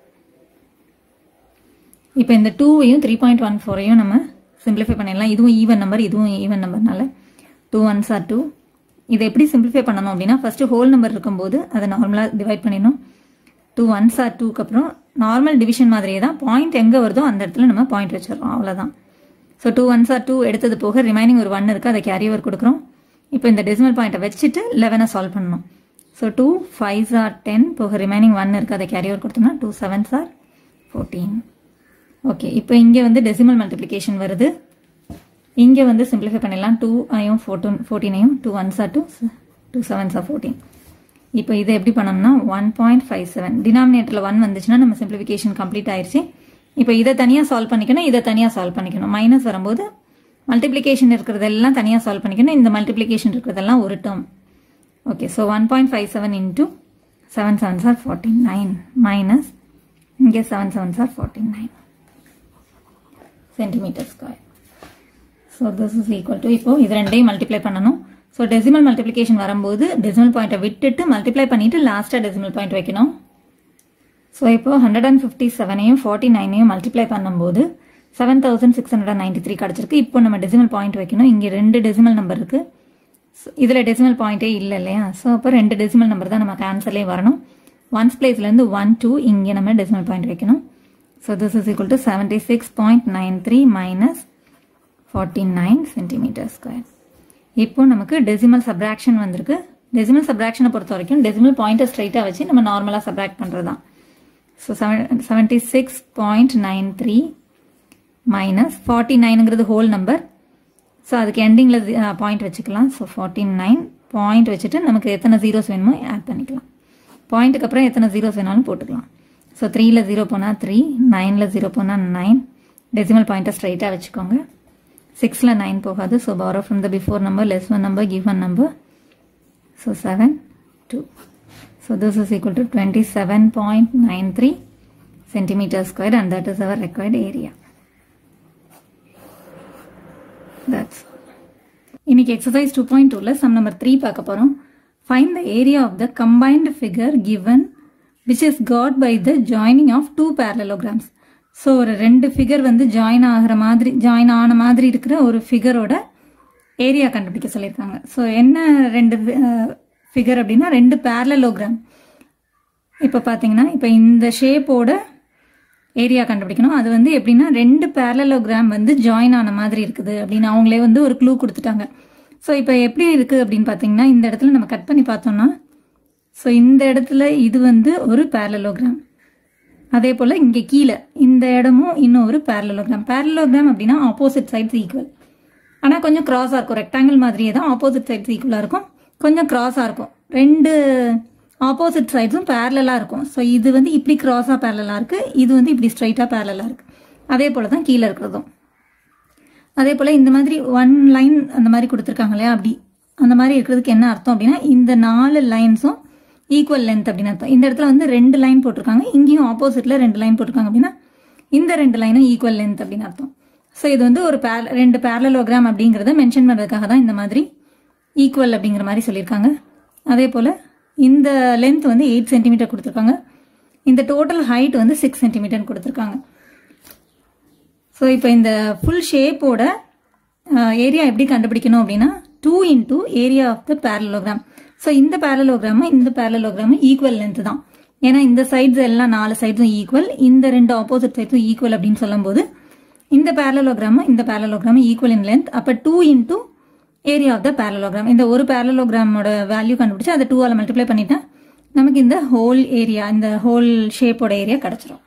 இப்போ இந்த டூவையும் த்ரீ பாயிண்ட் ஒன் ஃபோரையும் நம்ம சிம்பிளிஃபை பண்ணிடலாம் இதுவும் ஈவன் நம்பர் இதுவும் ஈவன் நம்பர்னால டூ ஒன்ஸ் ஆர் டூ இதை எப்படி சிம்பிளிஃபை பண்ணணும் அப்படின்னா ஃபஸ்ட்டு ஹோல் நம்பர் இருக்கும்போது அதை நார்மலாக டிவைட் பண்ணிடணும் டூ ஒன்ஸ் ஆர் டூக்கு அப்புறம் நார்மல் டிவிஷன் மாதிரியே தான் பாயிண்ட் எங்கே வருதோ அந்த இடத்துல நம்ம பாயிண்ட் வச்சிடறோம் அவ்வளோதான் so two ones R two எடுத்தது போக ரிமைனிங் ஒரு ஒன் இருக்குது அதை கேரி ஓவர் கொடுக்குறோம் இப்போ இந்த டெசிமல் பாயிண்ட்டை வச்சுட்டு லெவனை சால்வ் பண்ணணும் so two fives are ten போக ரிமைனிங் ஒன் இருக்குது அதை கேரி ஓவர் கொடுத்தோம்னா two sevens R fourteen okay இப்போ இங்கே வந்து டெசிமல் மல்டிப்ளிகேஷன் வருது இங்கே வந்து சிம்பிளிஃபை பண்ணிடலாம் டூ ஐயும் ஃபோர்டூன் ஃபோர்டீனையும் two ones R two two sevens R fourteen இப்போ இதை எப்படி பண்ணோம்னா ஒன் பாயிண்ட் ஃபைவ் செவன் டினாமினேட்டரில் ஒன் வந்துச்சுன்னா நம்ம சிம்பிளிஃபிகேஷன் கம்ப்ளீட் ஆயிடுச்சு இப்போ இதை தனியாக சால்வ் பண்ணிக்கணும் இதை தனியாக சால்வ் பண்ணிக்கணும் மைனஸ் வரும்போது மல்டிப்ளிகேஷன் இருக்கிறதெல்லாம் தனியாக சால்வ் பண்ணிக்கணும் இந்த மல்டிப்ளிகேஷன் இருக்கிறதெல்லாம் ஒரு term okay so one point five seven into seven seven சார் ஃபார்ட்டி நைன் மைனஸ் இங்கே செவன் செவன் சார் forty nine centimetre square so this is equal to இப்போ இது ரெண்டையும் மல்டிப்ளை பண்ணணும் ஸோ டெசிமல் மல்டிப்ளிகேஷன் வரும்போது டெசிமல் பாயிண்ட்டை விட்டுட்டு மல்டிப்ளை பண்ணிட்டு லாஸ்ட்டாக டெசிமல் பாயிண்ட் வைக்கணும் ஸோ இப்போ ஹண்ட்ரட் அண்ட் ஃபிஃப்டி செவனையும் ஃபார்ட்டி நைனையும் மல்டிப்ளை பண்ணும்போது seven thousand six hundred and ninety three கிடச்சிருக்கு இப்போ நம்ம டெசிமல் பாயிண்ட் வைக்கணும் இங்கே ரெண்டு டெசிமல் நம்பர் இருக்குது இதில் டெசிமல் பாயிண்ட்டே இல்லை இல்லையா ஸோ அப்போ ரெண்டு டெசிமல் நம்பர் தான் நமக்கு ஆன்சர்லேயே வரணும் ஒன்ஸ் பிளேஸ்லேருந்து ஒன் டூ இங்கே நம்ம டெசிமல் பாயிண்ட் வைக்கணும் so this is equal to seventy six point nine three minus forty nine centimetre square இப்போ நமக்கு டெசிமல் சப்ராக்ஷன் வந்திருக்கு டெசிமல் சப்ராக்ஷனை பொறுத்த வரைக்கும் டெசிமல் பாயிண்ட்டை ஸ்ட்ரைட்டாக வச்சு நம்ம நார்மலாக சப்ராக்ட் பண்ணுறது தான் so seven seventy six point nine three minus forty நைனுங்கிறது ஹோல் நம்பர் ஸோ அதுக்கு எண்டிங்கில் பாயிண்ட் வச்சுக்கலாம் ஸோ ஃபார்ட்டி நைன் பாயிண்ட் வச்சுட்டு நமக்கு எத்தனை ஜீரோஸ் வேணுமோ ஆட் பண்ணிக்கலாம் பாயிண்ட்டுக்கு அப்புறம் எத்தனை ஜீரோஸ் வேணாலும் போட்டுக்கலாம் ஸோ த்ரீயில் ஜீரோ போனால் த்ரீ நைனில் ஜீரோ போனால் நைன் டெசிமல் பாயிண்ட்டை ஸ்ட்ரைட்டாக வச்சுக்கோங்க சிக்ஸில் நைன் போகாது so borrow from the before number less one number give one number so seven two so this is equal to twenty seven point nine three centimetre square and that is our required area that's இன்னைக்கு எக்ஸசைஸ் டூ பாயிண்ட் டூவில் சம் நம்பர் த்ரீ பார்க்க போகிறோம் find the area of the combined figure given which is got by the joining of two parallelograms so ஒரு ரெண்டு ஃபிகர் வந்து ஜாயின் ஆகிற மாதிரி ஜாயின் ஆன மாதிரி இருக்கிற ஒரு ஃபிகரோட ஏரியா கண்டுபிடிக்க சொல்லியிருக்காங்க ஸோ என்ன ரெண்டு ஃபிகர் அப்படின்னா ரெண்டு பேரலோகிராம் இப்போ பார்த்தீங்கன்னா இப்போ இந்த ஷேப்போட ஏரியா கண்டுபிடிக்கணும் அது வந்து எப்படின்னா ரெண்டு பேரலோகிராம் வந்து ஜாயின் ஆன மாதிரி இருக்குது அப்படின்னு அவங்களே வந்து ஒரு க்ளூ கொடுத்துட்டாங்க ஸோ இப்போ எப்படி இருக்குது அப்படின்னு பார்த்தீங்கன்னா இந்த இடத்துல நம்ம கட் பண்ணி பார்த்தோம்னா ஸோ இந்த இடத்துல இது வந்து ஒரு பேரலோகிராம் அதே போல் இங்கே கீழே இந்த இடமும் இன்னும் ஒரு பேரலோகிராம் பேரலோகிராம் அப்படின்னா ஆப்போசிட் சைட்ஸ் ஈக்குவல் ஆனால் கொஞ்சம் கிராஸாக இருக்கும் ரெக்டாங்கிள் மாதிரியே தான் ஆப்போசிட் சைட்ஸ் ஈக்குவலாக இருக்கும் கொஞ்சம் கிராஸாக இருக்கும் ரெண்டு ஆப்போசிட் சைட்ஸும் பேரலாக இருக்கும் ஸோ இது வந்து இப்படி கிராஸாக பேரலாக இருக்குது இது வந்து இப்படி ஸ்ட்ரைட்டாக பேரலாக இருக்குது அதே போல் தான் கீழே இருக்கிறதும் அதே போல் இந்த மாதிரி ஒன் லைன் அந்த மாதிரி கொடுத்துருக்காங்க இல்லையா அப்படி அந்த மாதிரி இருக்கிறதுக்கு என்ன அர்த்தம் அப்படின்னா இந்த நாலு லைன்ஸும் ஈக்குவல் லென்த் அப்படின்னு அர்த்தம் இந்த இடத்துல வந்து ரெண்டு லைன் போட்டிருக்காங்க இங்கேயும் ஆப்போசிட்டில் ரெண்டு லைன் போட்டிருக்காங்க அப்படின்னா இந்த ரெண்டு லைனும் ஈக்குவல் லென்த் அப்படின்னு அர்த்தம் ஸோ இது வந்து ஒரு பேர ரெண்டு பேரலோகிராம் அப்படிங்கிறத மென்ஷன் பண்ணுறதுக்காக தான் இந்த மாதிரி ஈக்குவல் அப்படிங்கிற மாதிரி சொல்லியிருக்காங்க அதே போல் இந்த லென்த் வந்து எயிட் சென்டிமீட்டர் கொடுத்துருக்காங்க இந்த டோட்டல் ஹைட் வந்து சிக்ஸ் சென்டிமீட்டர் கொடுத்துருக்காங்க ஸோ இப்போ இந்த ஃபுல் ஷேப்போட ஏரியா எப்படி கண்டுபிடிக்கணும் அப்படின்னா two into area of the parallelogram so இந்த பேரலோகிராமு இந்த பேரலோகிராமு ஈக்குவல் லென்த் தான் ஏன்னா இந்த சைட்ஸ் எல்லாம் நாலு சைட்ஸும் ஈக்குவல் இந்த ரெண்டு ஆப்போசிட் சைட்ஸும் ஈக்குவல் அப்படின்னு சொல்லும்போது இந்த பேரலோகிராமு இந்த பேரலோகிராமு ஈக்குவல் இன் லென்த் அப்போ two into area of the parallelogram இந்த ஒரு பேரலோகிராமோட வேல்யூ கண்டுபிடிச்சு அதை டூவால் மல்டிப்ளை பண்ணிட்டா நமக்கு இந்த ஹோல் ஏரியா இந்த ஹோல் ஷேப்போட ஏரியா கிடச்சிரும்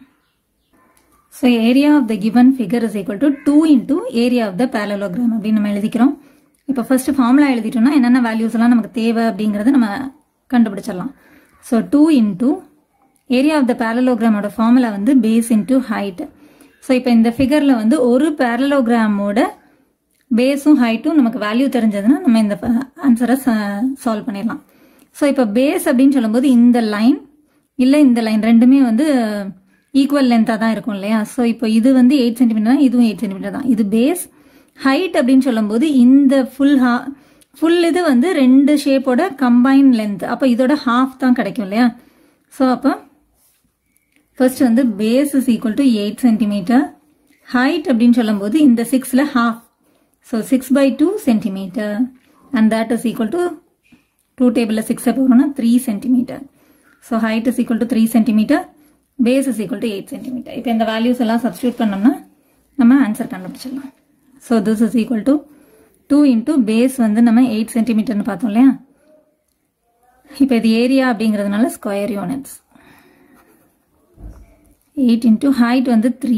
so area of the given figure is equal to two into area of the parallelogram அப்படின்னு நம்ம எழுதிக்கிறோம் இப்போ ஃபர்ஸ்ட் ஃபார்முலா எழுதிட்டோம்னா என்னென்ன வேல்யூஸ் எல்லாம் நமக்கு தேவை அப்படிங்கிறத நம்ம கண்டுபிடிச்சிடலாம் so two into area of the பேரலோகிராமோட ஃபார்முலா வந்து பேஸ் இன்டூ ஹைட் ஸோ இப்போ இந்த ஃபிகரில் வந்து ஒரு பேரலோகிராமோட பேஸும் ஹைட்டும் நமக்கு வேல்யூ தெரிஞ்சதுன்னா நம்ம இந்த ஆன்சரை சால்வ் பண்ணிடலாம் ஸோ இப்போ பேஸ் அப்படின்னு சொல்லும்போது இந்த லைன் இல்லை இந்த லைன் ரெண்டுமே வந்து ஈக்குவல் லென்த்தாக தான் இருக்கும் இல்லையா ஸோ இப்போ இது வந்து எயிட் சென்டிமீட்டர் தான் இதுவும் எயிட் சென்டிமீட்டர் தான் இது பேஸ் ஹைட் அப்படின்னு சொல்லும்போது இந்த ஃபுல் ஹா ஃபுல் இது வந்து ரெண்டு ஷேப்போட கம்பைன் லென்த் அப்போ இதோட ஹாஃப் தான் கிடைக்கும் இல்லையா ஸோ அப்போ ஃபர்ஸ்ட் வந்து base is equal to eight centimetre height அப்படின்னு சொல்லும்போது இந்த சிக்ஸில் half so six by two centimetre and that is equal to two டேபிளில் சிக்ஸை போகிறோம்னா three centimetre so height is equal to three centimetre base is equal to eight centimetre இப்போ இந்த வேல்யூஸ் எல்லாம் சப்ஸ்டியூட் பண்ணோம்னா நம்ம ஆன்சர் கண்டுபிடிச்சிடலாம் so this is equal to two into base வந்து நம்ம எயிட் சென்டிமீட்டர்னு பார்த்தோம் இல்லையா இப்போ இது ஏரியா அப்படிங்கிறதுனால square units eight into height வந்து த்ரீ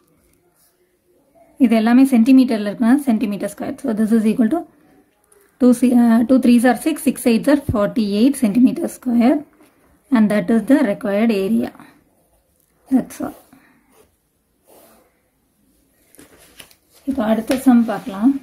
இது எல்லாமே சென்டிமீட்டரில் இருக்குன்னா centimetre square so this is equal to two see two threes are six six eights are forty eight centimetre square and that is the required area that's all இப்போ அடுத்த சம் பார்க்கலாம்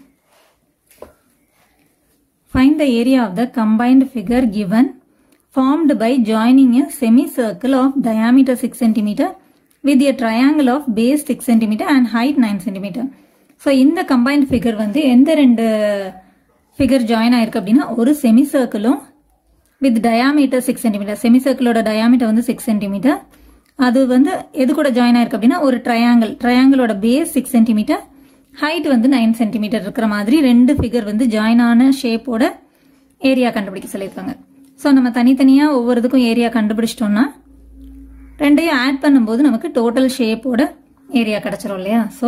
Find the area of the combined figure given formed by joining a semicircle of diameter 6 cm with a triangle of base 6 cm and height 9 cm. So இந்த கம்பைன்ட் ஃபிகர் வந்து எந்த ரெண்டு ஃபிகர் ஜாயின் ஆயிருக்கு அப்படின்னா ஒரு செமி சர்க்கிளும் வித் டயாமீட்டர் சிக்ஸ் சென்டிமீட்டர் செமி சர்க்கிளோட டயாமீட்டர் வந்து சிக்ஸ் சென்டிமீட்டர் அது வந்து எது கூட ஜாயின் ஆயிருக்கு அப்படின்னா ஒரு ட்ரையாங்கிள் ட்ரையாங்கிளோட பேஸ் சிக்ஸ் சென்டிமீட்டர் ஹைட் வந்து நைன் சென்டிமீட்டர் இருக்கிற மாதிரி ரெண்டு ஃபிகர் வந்து ஜாயின் ஆன ஷேப்போட ஏரியா கண்டுபிடிக்க சொல்லியிருக்காங்க ஸோ நம்ம தனித்தனியாக ஒவ்வொரு இதுக்கும் ஏரியா கண்டுபிடிச்சிட்டோம்னா ரெண்டையும் ஆட் பண்ணும்போது நமக்கு டோட்டல் ஷேப்போட ஏரியா கிடைச்சிரும் இல்லையா so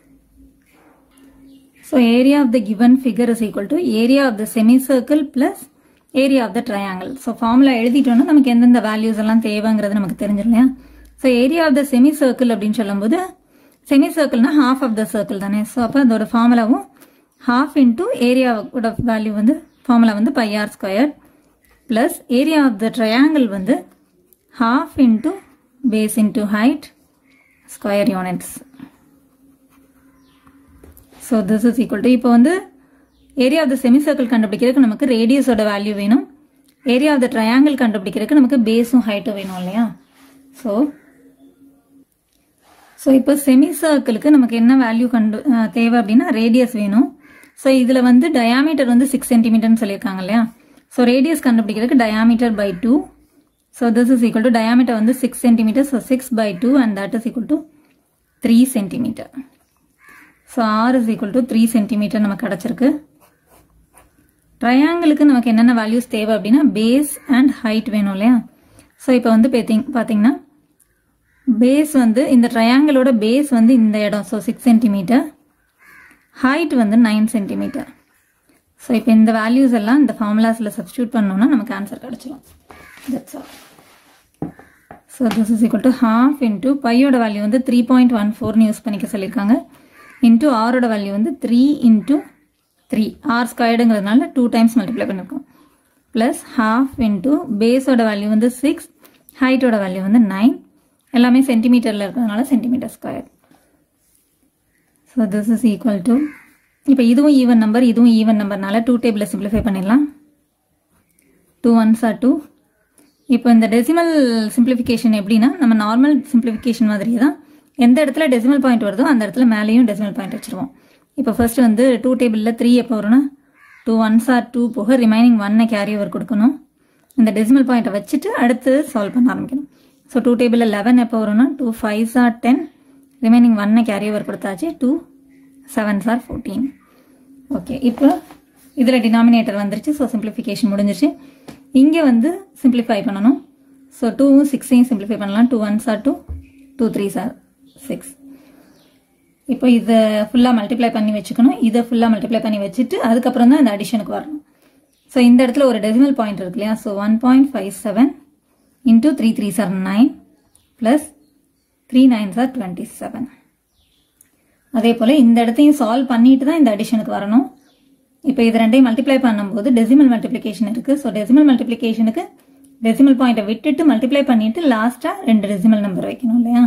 so area of the given figure is equal to area of the semicircle plus area of the triangle so formula எழுதிட்டோம்னா நமக்கு எந்தெந்த வேல்யூஸ் எல்லாம் தேவைங்கிறது நமக்கு தெரிஞ்சிடும் இல்லையா so area of the semicircle அப்படின்னு சொல்லும்போது செமி சர்க்கிள்னா ஹாஃப் ஆஃப் த சர்க்கிள் தானே ஸோ அப்போ அதோட ஃபார்முலாவும் ஹாஃப் இன்டூ ஏரியாவோட வேல்யூ வந்து ஃபார்முலா வந்து pi r square plus area of the triangle வந்து half into base into height square units so this is equal to இப்போ வந்து area of the semicircle கண்டுபிடிக்கிறதுக்கு நமக்கு ரேடியஸோட வேல்யூ வேணும் ஏரியா ஆஃப் த ட்ரையாங்கிள் கண்டுபிடிக்கிறதுக்கு நமக்கு பேஸும் ஹைட்டும் வேணும் இல்லையா ஸோ ஸோ இப்போ செமி சர்க்கிளுக்கு நமக்கு என்ன வேல்யூ கண்டு அஹ், தேவை அப்படின்னா ரேடியஸ் வேணும் ஸோ இதில் வந்து டயாமீட்டர் வந்து சிக்ஸ் சென்டிமீட்டர்னு சொல்லியிருக்காங்க இல்லையா ஸோ ரேடியஸ் கண்டுபிடிக்கிறதுக்கு diameter by two so this is equal to diameter வந்து six centimetre so six by two and that is equal to three centimetre so r is equal to three centimetre நமக்கு கிடச்சிருக்கு ட்ரையாங்கிளுக்கு நமக்கு என்னென்ன வேல்யூஸ் தேவை அப்படின்னா பேஸ் அண்ட் ஹைட் வேணும் இல்லையா ஸோ இப்போ வந்து பார்த்தீங்க பார்த்தீங்கன்னா பேஸ் வந்து இந்த ட்ரையாங்கிளோட பேஸ் வந்து இந்த இடம் ஸோ சிக்ஸ் சென்டிமீட்டர் ஹைட் வந்து நைன் சென்டிமீட்டர் ஸோ இப்போ இந்த வேல்யூஸ் எல்லாம் இந்த ஃபார்முலாஸில் சப்ஸ்டியூட் பண்ணோம்னா நமக்கு ஆன்சர் கிடச்சிரும் that's all so this is equal to half into பையோட வேல்யூ வந்து த்ரீ பாயிண்ட் ஒன் ஃபோர்னு யூஸ் பண்ணிக்க சொல்லியிருக்காங்க இன்ட்டு ஆரோட வேல்யூ வந்து த்ரீ இன்ட்டு த்ரீ ஆர் ஸ்கொயர்டுங்கிறதுனால டூ டைம்ஸ் மல்டிப்ளை பண்ணியிருக்கோம் ப்ளஸ் ஹாஃப் இன்ட்டு பேஸோட வேல்யூ வந்து சிக்ஸ் ஹைட்டோட வேல்யூ வந்து நைன் எல்லாமே சென்டிமீட்டரில் இருக்கிறதுனால centimetre square so this is equal to இப்போ இதுவும் ஈவன் நம்பர் இதுவும் ஈவன் நம்பர்னால டூ டேபிளில் சிம்பிளிஃபை பண்ணிடலாம் டூ ஒன்ஸ் ஆர் டூ இப்போ இந்த டெசிமல் சிம்பிளிஃபிகேஷன் எப்படின்னா நம்ம நார்மல் சிம்பிளிஃபிகேஷன் மாதிரியே தான் எந்த இடத்துல டெசிமல் பாயிண்ட் வருதோ அந்த இடத்துல மேலேயும் டெசிமல் பாயிண்ட் வச்சுருவோம் இப்போ ஃபர்ஸ்ட் வந்து டூ டேபிளில் த்ரீ எப்போ வரும்னா டூ ஒன்ஸ் ஆர் டூ போக ரிமைனிங் ஒன்னை கேரி ஓவர் கொடுக்கணும் இந்த டெசிமல் பாயிண்ட்டை வச்சுட்டு அடுத்து சால்வ் பண்ண ஆரம்பிக்கணும் ஸோ டூ டேபிளில் லெவன் எப்போ வரும்னா two fives are ten remaining ஒன்னை கேரி ஓவர் கொடுத்தாச்சு two sevens R fourteen okay இப்போ இதில் டினாமினேட்டர் வந்துருச்சு ஸோ சிம்பிளிஃபிகேஷன் முடிஞ்சிருச்சு இங்கே வந்து சிம்பிளிஃபை பண்ணணும் ஸோ டூவும் சிக்ஸையும் சிம்பிளிஃபை பண்ணலாம் two ones R two two threes are six இப்போ இதை ஃபுல்லாக மல்டிப்ளை பண்ணி வச்சுக்கணும் இதை ஃபுல்லாக மல்டிப்ளை பண்ணி வச்சுட்டு அதுக்கப்புறம் தான் இந்த அடிஷனுக்கு வரணும் ஸோ இந்த இடத்துல ஒரு டெசிமல் பாயிண்ட் இருக்கு இல்லையா so one point five seven into three three are nine plus three nine are twenty seven அதே போல் இந்த இடத்தையும் சால்வ் பண்ணிட்டு தான் இந்த அடிஷனுக்கு வரணும் இப்போ இது ரெண்டையும் மல்டிப்ளை பண்ணும்போது டெசிமல் மல்டிப்ளிகேஷன் இருக்குது ஸோ டெசிமல் மல்டிப்ளிகேஷனுக்கு டெசிமல் பாயிண்ட்டை விட்டுட்டு மல்டிப்ளை பண்ணிட்டு லாஸ்ட்டாக ரெண்டு டெசிமல் நம்பர் வைக்கணும் இல்லையா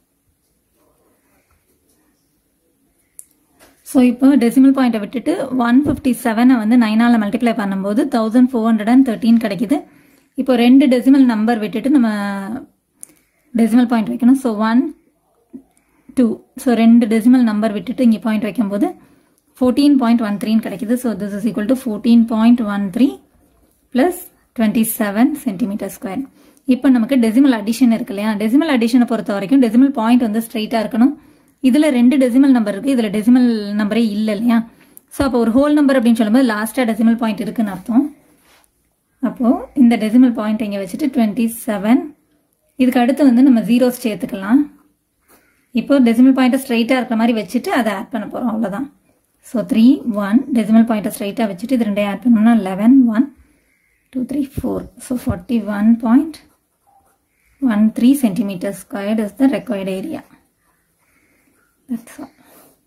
ஸோ இப்போ டெசிமல் பாயிண்ட்டை விட்டுட்டு ஒன் ஃபிஃப்டி செவனை வந்து நைனால் மல்டிப்ளை பண்ணும்போது thousand four hundred and thirteen கிடைக்குது இப்போ ரெண்டு டெசிமல் நம்பர் விட்டுட்டு நம்ம டெசிமல் பாயிண்ட் வைக்கணும் ஸோ ஒன் டூ ஸோ ரெண்டு டெசிமல் நம்பர் விட்டுட்டு இங்கே பாயிண்ட் வைக்கும்போது ஃபோர்டீன் பாயிண்ட் ஒன் த்ரீன்னு கிடைக்குது so this is equal to fourteen point one three plus twenty seven centimetre square இப்போ நமக்கு டெசிமல் அடிஷன் இருக்கு இல்லையா டெசிமல் அடிஷனை பொறுத்த வரைக்கும் டெசிமல் பாயிண்ட் வந்து ஸ்ட்ரைட்டாக இருக்கணும் இதில் ரெண்டு டெசிமல் நம்பர் இருக்குது இதில் டெசிமல் நம்பரே இல்லை இல்லையா ஸோ அப்போ ஒரு ஹோல் நம்பர் அப்படின்னு சொல்லும்போது லாஸ்ட்டாக டெசிமல் பாயிண்ட் இருக்குன்னு அர்த்தம் அப்போது இந்த டெசிமல் பாயிண்ட் இங்கே வச்சுட்டு டுவெண்ட்டி செவன் இதுக்கு அடுத்து வந்து நம்ம ஜீரோஸ் சேர்த்துக்கலாம் இப்போ டெசிமல் பாயிண்ட்டை ஸ்ட்ரைட்டாக இருக்கிற மாதிரி வச்சுட்டு அதை ஆட் பண்ண போகிறோம் அவ்வளோதான் ஸோ த்ரீ ஒன் டெசிமல் பாயிண்ட்டை ஸ்ட்ரைட்டாக வச்சுட்டு இது ரெண்டையும் ஆட் பண்ணோம்னா eleven one two three four so forty one point one three centimetre squared is the required area that's all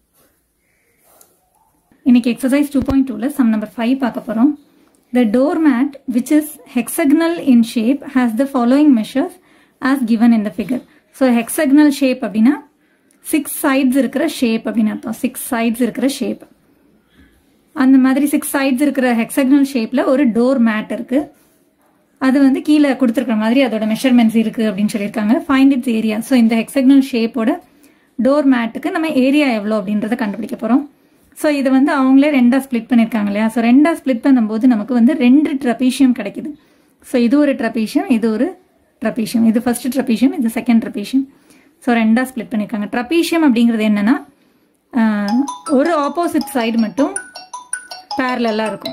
இன்னைக்கு எக்ஸசைஸ் டூ பாயிண்ட் டூவில் சம் நம்பர் ஃபைவ் பார்க்க போகிறோம் the door mat which is hexagonal in shape has the following measures as given in the figure so hexagonal shape அப்படின்னா சிக்ஸ் சைட்ஸ் இருக்கிற ஷேப் அப்படின்னு அர்த்தம் சிக்ஸ் சைட்ஸ் இருக்கிற ஷேப் அந்த மாதிரி சிக்ஸ் சைட்ஸ் இருக்கிற ஹெக்ஸக்னல் ஷேப்பில் ஒரு டோர் மேட் இருக்குது அது வந்து கீழே கொடுத்துருக்குற மாதிரி அதோட மெஷர்மெண்ட்ஸ் இருக்குது அப்படின்னு சொல்லியிருக்காங்க ஃபைண்ட் இட்ஸ் ஏரியா ஸோ இந்த ஹெக்ஸக்னல் ஷேப்போட டோர் மேட்டுக்கு நம்ம ஏரியா எவ்வளோ அப்படின்றத கண்டுபிடிக்க போகிறோம் ஸோ இது வந்து அவங்களே ரெண்டாக ஸ்ப்ளிட் பண்ணியிருக்காங்க இல்லையா ஸோ ரெண்டாக ஸ்ப்ளிட் பண்ணும்போது நமக்கு வந்து ரெண்டு ட்ரபீஷியம் கிடைக்குது ஸோ இது ஒரு ட்ரபீஷியம் இது ஒரு ட்ரபீஷியம் இது ஃபர்ஸ்ட் ட்ரபீஷியம் இது செகண்ட் ட்ரபீஷியம் ஸோ ரெண்டாக ஸ்ப்ளிட் பண்ணியிருக்காங்க ட்ரபீஷியம் அப்படிங்கிறது என்னென்னா ஒரு ஆப்போசிட் சைடு மட்டும் பேரலாக இருக்கும்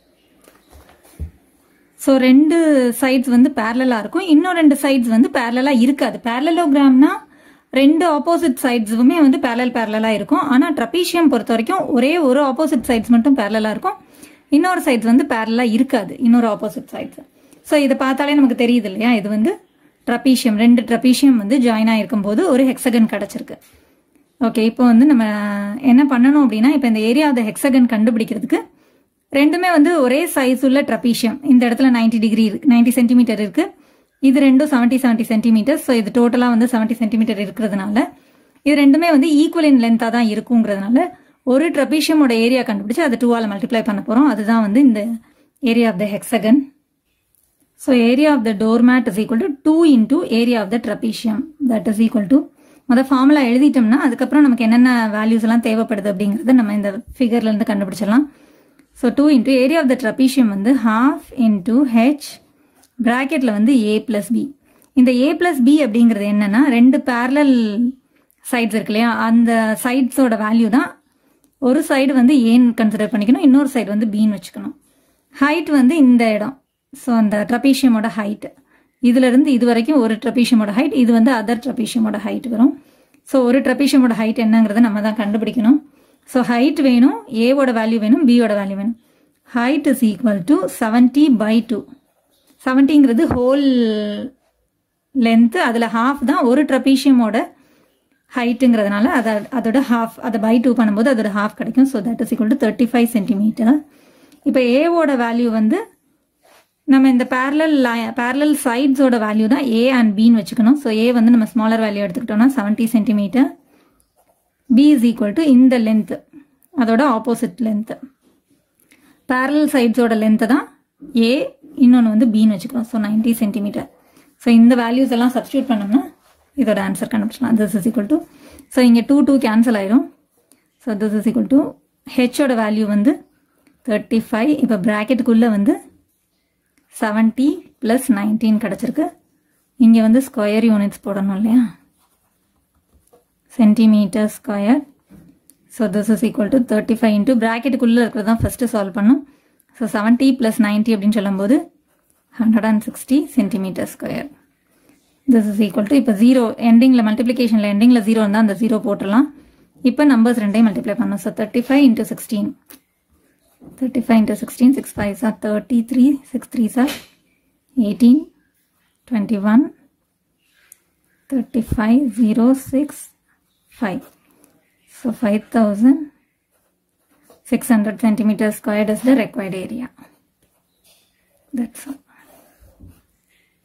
ஸோ ரெண்டு சைட்ஸ் வந்து பேரலாக இருக்கும் இன்னும் ரெண்டு சைட்ஸ் வந்து பேரலாக இருக்காது பேரலோகிராம்னா ரெண்டு ஆப்போசிட் சைட்ஸுமே வந்து பேரலல் பேரலாக இருக்கும் ஆனால் ட்ரபீஷியம் பொறுத்த வரைக்கும் ஒரே ஒரு ஆப்போசிட் சைட்ஸ் மட்டும் பேரலாக இருக்கும் இன்னொரு சைட்ஸ் வந்து பேரலாக இருக்காது இன்னொரு ஆப்போசிட் சைட்ஸ் ஸோ இதை பார்த்தாலே நமக்கு தெரியுது இல்லையா இது வந்து ட்ரபீஷியம் ரெண்டு ட்ரபீஷியம் வந்து ஜாயின் ஆகிருக்கும் போது ஒரு ஹெக்ஸகன் கிடச்சிருக்கு ஓகே இப்போ வந்து நம்ம என்ன பண்ணணும் அப்படின்னா இப்போ இந்த ஏரியா ஆஃப் த ஹெக்ஸகன் கண்டுபிடிக்கிறதுக்கு ரெண்டுமே வந்து ஒரே சைஸ் உள்ள ட்ரபீஷியம் இந்த இடத்துல நைன்டி டிகிரி இருக்கு நைன்டி சென்டிமீட்டர் இருக்கு இது ரெண்டும் செவன்ட்டி செவன்ட்டி சென்டிமீட்டர் ஸோ இது டோட்டலாக வந்து செவன்ட்டி சென்டிமீட்டர் இருக்கிறதுனால இது ரெண்டுமே வந்து ஈக்குவல் இன் லென்த்தாக தான் இருக்குங்கிறதுனால ஒரு ட்ரபீஷியமோட ஏரியா கண்டுபிடிச்சு அதை டூவால் மல்டிப்ளை பண்ண போகிறோம் அதுதான் வந்து இந்த area of the hexagon so area of the door mat is equal to two into area of the trapezium that is equal to மொதல் ஃபார்முலா எழுதிட்டோம்னா அதுக்கப்புறம் நமக்கு என்னென்ன வேல்யூஸ் எல்லாம் தேவைப்படுது அப்படிங்கிறத நம்ம இந்த ஃபிகர்ல இருந்து கண்டுபிடிச்சிடலாம் so two into area of the trapezium வந்து ஹாஃப் இன்டூ ஹெச் ப்ராக்கெட்டில் வந்து ஏ பிளஸ் பி இந்த ஏ பிளஸ் பி அப்படிங்கிறது என்னன்னா ரெண்டு பேரலல் சைட்ஸ் இருக்கு இல்லையா அந்த சைட்ஸோட வேல்யூ தான் ஒரு சைடு வந்து ஏன்னு கன்சிடர் பண்ணிக்கணும் இன்னொரு சைடு வந்து பின்னு வச்சுக்கணும் ஹைட் வந்து இந்த இடம் ஸோ அந்த ட்ரபீஷியமோட ஹைட் இதுல இருந்து இது வரைக்கும் ஒரு ட்ரபீஷியமோட ஹைட் இது வந்து அதர் ட்ரபீஷியமோட ஹைட் வரும் ஸோ ஒரு ட்ரபீஷியமோட ஹைட் என்னங்கிறத நம்ம தான் கண்டுபிடிக்கணும் ஸோ ஹைட் வேணும் ஏவோட வேல்யூ வேணும் பியோட வேல்யூ வேணும் height is equal to seventy by two செவன்ட்டிங்கிறது ஹோல் லென்த்து அதில் ஹாஃப் தான் ஒரு ட்ரபீஷியமோட ஹைட்டுங்கிறதுனால அதை அதோட ஹாஃப் அதை பை டூ பண்ணும்போது அதோட ஹாஃப் கிடைக்கும் so that is equal to thirty five centimetre இப்போ ஏவோட வேல்யூ வந்து நம்ம இந்த பேரலல் பேரலல் சைட்ஸோட வேல்யூ தான் ஏ அண்ட் பின்னு வச்சுக்கணும் ஸோ ஏ வந்து நம்ம ஸ்மாலர் வேல்யூ எடுத்துக்கிட்டோம்னா seventy centimetre b is equal to இந்த லென்த்து அதோட ஆப்போசிட் லென்த்து பேரலல் சைட்ஸோட லென்த்து தான் ஏ இன்னொன்று வந்து பின்னு வச்சுக்கிறோம் ஸோ நைன்டி சென்டிமீட்டர் ஸோ இந்த வேல்யூஸ் எல்லாம் சப்ஸ்டியூட் பண்ணோம்னா இதோட ஆன்சர் கண்டுபிடிச்சலாம் this is equal to so இங்கே டூ டூ கேன்சல் ஆயிரும் so this is equal to ஹெச்சோட வேல்யூ வந்து தேர்ட்டி ஃபைவ் இப்போ ப்ராக்கெட்டுக்குள்ளே வந்து செவன்ட்டி ப்ளஸ் நைன்டீன் கிடச்சிருக்கு இங்கே வந்து ஸ்கொயர் யூனிட்ஸ் போடணும் இல்லையா centimetre square so this is equal to thirty five into ப்ராக்கெட்டுக்குள்ளே இருக்கிறது தான் ஃபஸ்ட்டு சால்வ் பண்ணும் ஸோ செவன்ட்டி ப்ளஸ் நைன்ட்டி அப்படின்னு சொல்லும்போது hundred and sixty centimetre square this is equal to இப்போ ஜீரோ எண்டிங்கில் மல்டிப்ளிகேஷனில் எண்டிங்கில் ஜீரோ இருந்தால் அந்த ஜீரோ போட்டுடலாம் இப்போ நம்பர்ஸ் ரெண்டையும் மல்டிப்ளை பண்ணணும் so thirty five into sixteen thirty five into sixteen six five are thirty three six three are eighteen twenty one thirty five zero six five so five thousand six hundred centimetre squared is the required area that's all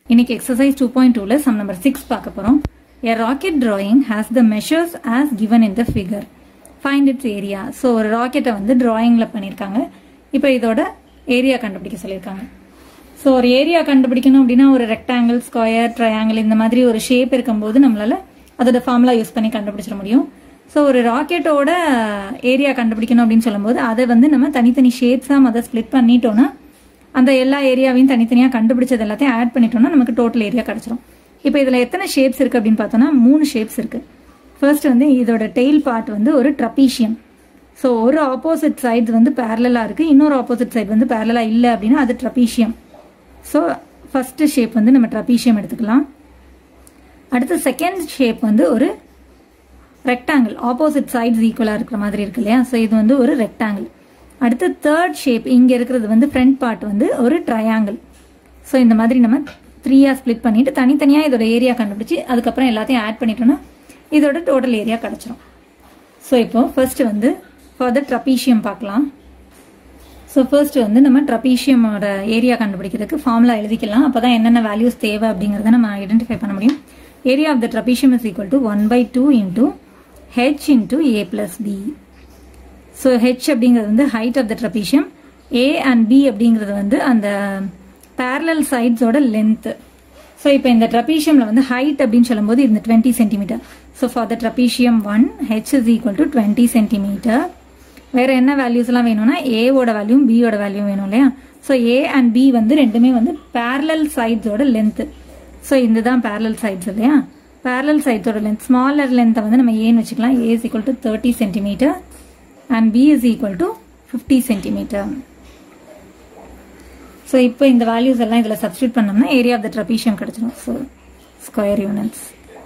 இன்னைக்கு எக்ஸசைஸ் டூ பாயிண்ட் டூவில் சம் நம்பர் சிக்ஸ் பார்க்க போகிறோம் a rocket drawing has the measures as given in the figure find its area so ஒரு ராக்கெட்டை வந்து டிராயிங்கில் பண்ணியிருக்காங்க இப்போ இதோட ஏரியா கண்டுபிடிக்க சொல்லியிருக்காங்க ஸோ ஒரு ஏரியா கண்டுபிடிக்கணும் அப்படின்னா ஒரு ரெக்டாங்கிள் ஸ்கொயர் ட்ரையாங்கிள் இந்த மாதிரி ஒரு ஷேப் இருக்கும்போது நம்மளால அதோட ஃபார்முலா யூஸ் பண்ணி கண்டுபிடிச்சிட முடியும் ஸோ ஒரு ராக்கெட்டோட ஏரியா கண்டுபிடிக்கணும் அப்படின்னு சொல்லும்போது அதை வந்து நம்ம தனித்தனி ஷேப்ஸாக அதை ஸ்ப்ளிட் பண்ணிட்டோம்னா அந்த எல்லா ஏரியாவையும் தனித்தனியாக கண்டுபிடிச்சது எல்லாத்தையும் ஆட் பண்ணிட்டோம்னா நமக்கு டோட்டல் ஏரியா கிடச்சிரும் இப்போ இதில் எத்தனை ஷேப்ஸ் இருக்குது அப்படின்னு பார்த்தோம்னா மூணு ஷேப்ஸ் இருக்குது ஃபர்ஸ்ட் வந்து இதோட டெய்ல் பார்ட் வந்து ஒரு ட்ரபீஷியம் ஸோ ஒரு ஆப்போசிட் சைடு வந்து பேரலாக இருக்குது இன்னொரு ஆப்போசிட் சைடு வந்து பேரலாக இல்லை அப்படின்னா அது ட்ரபீஷியம் ஸோ ஃபஸ்ட்டு ஷேப் வந்து நம்ம ட்ரபீஷியம் எடுத்துக்கலாம் அடுத்து செகண்ட் ஷேப் வந்து ஒரு ரெக்டாங்கிள் ஆப்போசிட் சைட்ஸ் ஈக்குவலாக இருக்கிற மாதிரி இருக்கு இல்லையா ஸோ இது வந்து ஒரு ரெக்டாங்கிள் அடுத்து தேர்ட் ஷேப் இங்கே இருக்கிறது வந்து ஃப்ரண்ட் பார்ட் வந்து ஒரு ட்ரையாங்கிள் ஸோ இந்த மாதிரி நம்ம த்ரீயாக ஸ்ப்ளிட் பண்ணிட்டு தனித்தனியாக இதோட ஏரியா கண்டுபிடிச்சி அதுக்கப்புறம் எல்லாத்தையும் ஆட் பண்ணிட்டோம்னா இதோட டோட்டல் ஏரியா கிடச்சிரும் ஸோ இப்போ ஃபர்ஸ்ட் வந்து ஃபார் த ட்ரபீஷியம் பார்க்கலாம் ஸோ ஃபர்ஸ்ட் வந்து நம்ம ட்ரபீஷியமோட ஏரியா கண்டுபிடிக்கிறதுக்கு ஃபார்முலா எழுதிக்கலாம் அப்போ தான் என்னென்ன வேல்யூஸ் தேவை அப்படிங்கிறத நம்ம ஐடென்டிஃபை பண்ண முடியும் area of the trapezium is equal to one by two into h into a plus b so h அப்படிங்கிறது வந்து height of the trapezium a and b அப்படிங்கிறது வந்து அந்த பேரலல் சைட்ஸோட லென்த்து ஸோ இப்போ இந்த ட்ரபீஷியமில் வந்து ஹைட் அப்படின்னு சொல்லும்போது இந்த twenty centimetre so for the trapezium one h is equal to twenty centimetre வேறு என்ன வேல்யூஸ்லாம் வேணும்னா ஏவோட வேல்யூ பியோட வேல்யூ வேணும் இல்லையா ஸோ ஏ அண்ட் பி வந்து ரெண்டுமே வந்து பேரலல் சைட்ஸோட லென்த்து ஸோ இதுதான் பேரலல் சைட்ஸ் இல்லையா பேரலல் சைட்ஸோட லென்த் ஸ்மாலர் லென்த்தை வந்து நம்ம ஏன்னு வச்சுக்கலாம் a is equal to thirty centimetre and b is equal to fifty centimetre so இப்போ இந்த வேல்யூஸ் எல்லாம் இதில் சப்ஸ்டியூட் பண்ணோம்னா ஏரியா ஆஃப் த ட்ரபீஷியம் கிடச்சிடும் so square units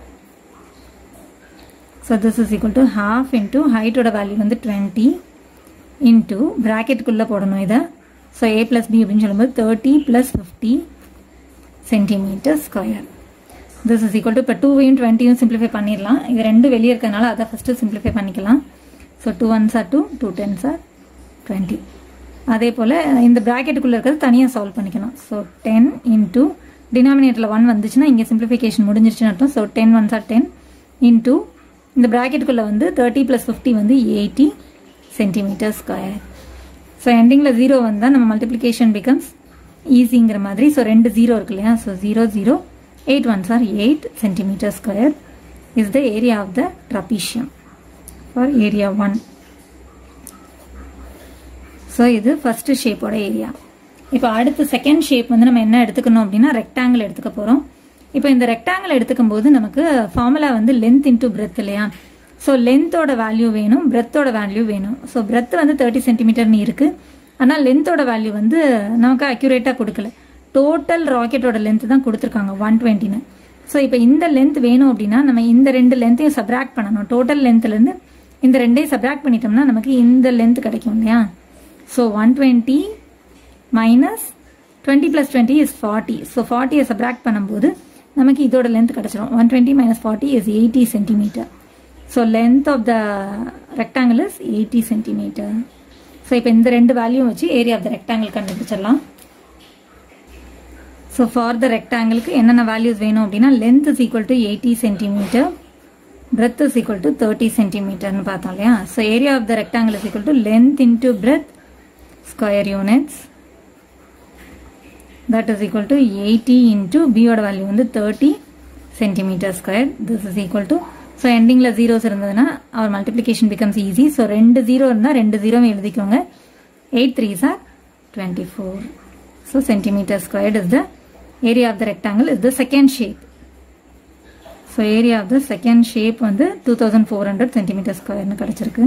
so this is equal to half into ஹைட்டோட வேல்யூ வந்து டுவெண்ட்டி இன்ட்டு ப்ராக்கெட்டுக்குள்ளே போடணும் இதை ஸோ ஏ ப்ளஸ் பி அப்படின்னு சொல்லும்போது thirty plus fifty centimetre square this is equal to இப்போ டூவையும் டுவெண்ட்டியும் சிம்பிளிஃபை பண்ணிடலாம் இது ரெண்டு வெளியே இருக்கனால அதை ஃபஸ்ட்டு சிம்பிளிஃபை பண்ணிக்கலாம் so two ones R two two tens are twenty அதே போல் இந்த ப்ராக்கெட்டுக்குள்ளே இருக்கிறது தனியாக சால்வ் பண்ணிக்கணும் ஸோ டென் இன்ட்டு டினாமினேட்டரில் ஒன் வந்துச்சுன்னா இங்கே சிம்பிளிஃபிகேஷன் முடிஞ்சிருச்சுன்னு அர்த்தம் so ten ones are ten into இந்த ப்ராக்கெட்டுக்குள்ளே வந்து தேர்ட்டி ப்ளஸ் ஃபிஃப்டி வந்து எயிட்டி சென்டிமீட்டர் ஸ்கொயர் ஸோ எண்டிங்கில் ஜீரோ வந்தால் நம்ம மல்டிப்ளிகேஷன் பிகம்ஸ் ஈஸிங்கிற மாதிரி ஸோ ரெண்டு ஜீரோ இருக்கு இல்லையா so zero zero eight ones are eight centimetre square is the area of the trapezium for area one so இது ஃபர்ஸ்ட் ஷேப்போட ஏரியா இப்போ அடுத்து செகண்ட் ஷேப் வந்து நம்ம என்ன எடுத்துக்கணும் அப்படின்னா ரெக்டாங்கிள் எடுத்துக்க போகிறோம் இப்போ இந்த ரெக்டாங்கிள் எடுத்துக்கும் போது நமக்கு ஃபார்முலா வந்து லென்த் இன்டூ பிரெத் இல்லையா ஸோ லென்த்தோட வேல்யூ வேணும் பிரெத்தோட வேல்யூ வேணும் ஸோ பிரெத் வந்து தேர்ட்டி சென்டிமீட்டர்னு இருக்கு ஆனால் லென்த்தோட வேல்யூ வந்து நமக்கு அக்யூரேட்டாக கொடுக்கல டோட்டல் ராக்கெட்டோட லென்த் தான் கொடுத்துருக்காங்க ஒன் டுவெண்ட்டின்னு ஸோ இப்போ இந்த லென்த் வேணும் அப்படின்னா நம்ம இந்த ரெண்டு லென்த்தையும் சப்ராக்ட் பண்ணணும் டோட்டல் லென்த்லேருந்து இந்த ரெண்டையும் சப்ராக்ட் பண்ணிட்டோம்னா நமக்கு இந்த லென்த் கிடைக்கும் இல்லையா so one twenty minus twenty plus twenty is forty so ஃபார்ட்டியை சப்ராக்ட் பண்ணும்போது நமக்கு இதோட லென்த் கிடச்சிரும் one twenty minus forty is eighty centimetre so length of the rectangle is eighty centimetre so இப்போ இந்த ரெண்டு வேல்யூ வச்சு ஏரியா ஆஃப் த ரெக்டாங்கிள் கண்டுபிடிச்சிடலாம் ஸோ ஃபார் த ரெக்டாங்கிளுக்கு என்னென்ன வேல்யூஸ் வேணும் அப்படின்னா length is equal to eighty centimetre breadth is equal to thirty சென்டிமீட்டர்னு பார்த்தோம் இல்லையா so area of the rectangle is equal to length into breadth square units that is equal to 80 into b ஓட வேல்யூ வந்து 30 centimetre square this is equal to so எண்டிங்கில் ஜீரோஸ் இருந்ததுன்னா our multiplication becomes easy so ரெண்டு ஜீரோ இருந்தால் ரெண்டு ஜீரோவும் எழுதிக்கோங்க eight three are twenty four so centimetre squared is the area of the rectangle is the second shape so area of the second shape வந்து two thousand four hundred centimetre ஸ்கொயர்னு கிடச்சிருக்கு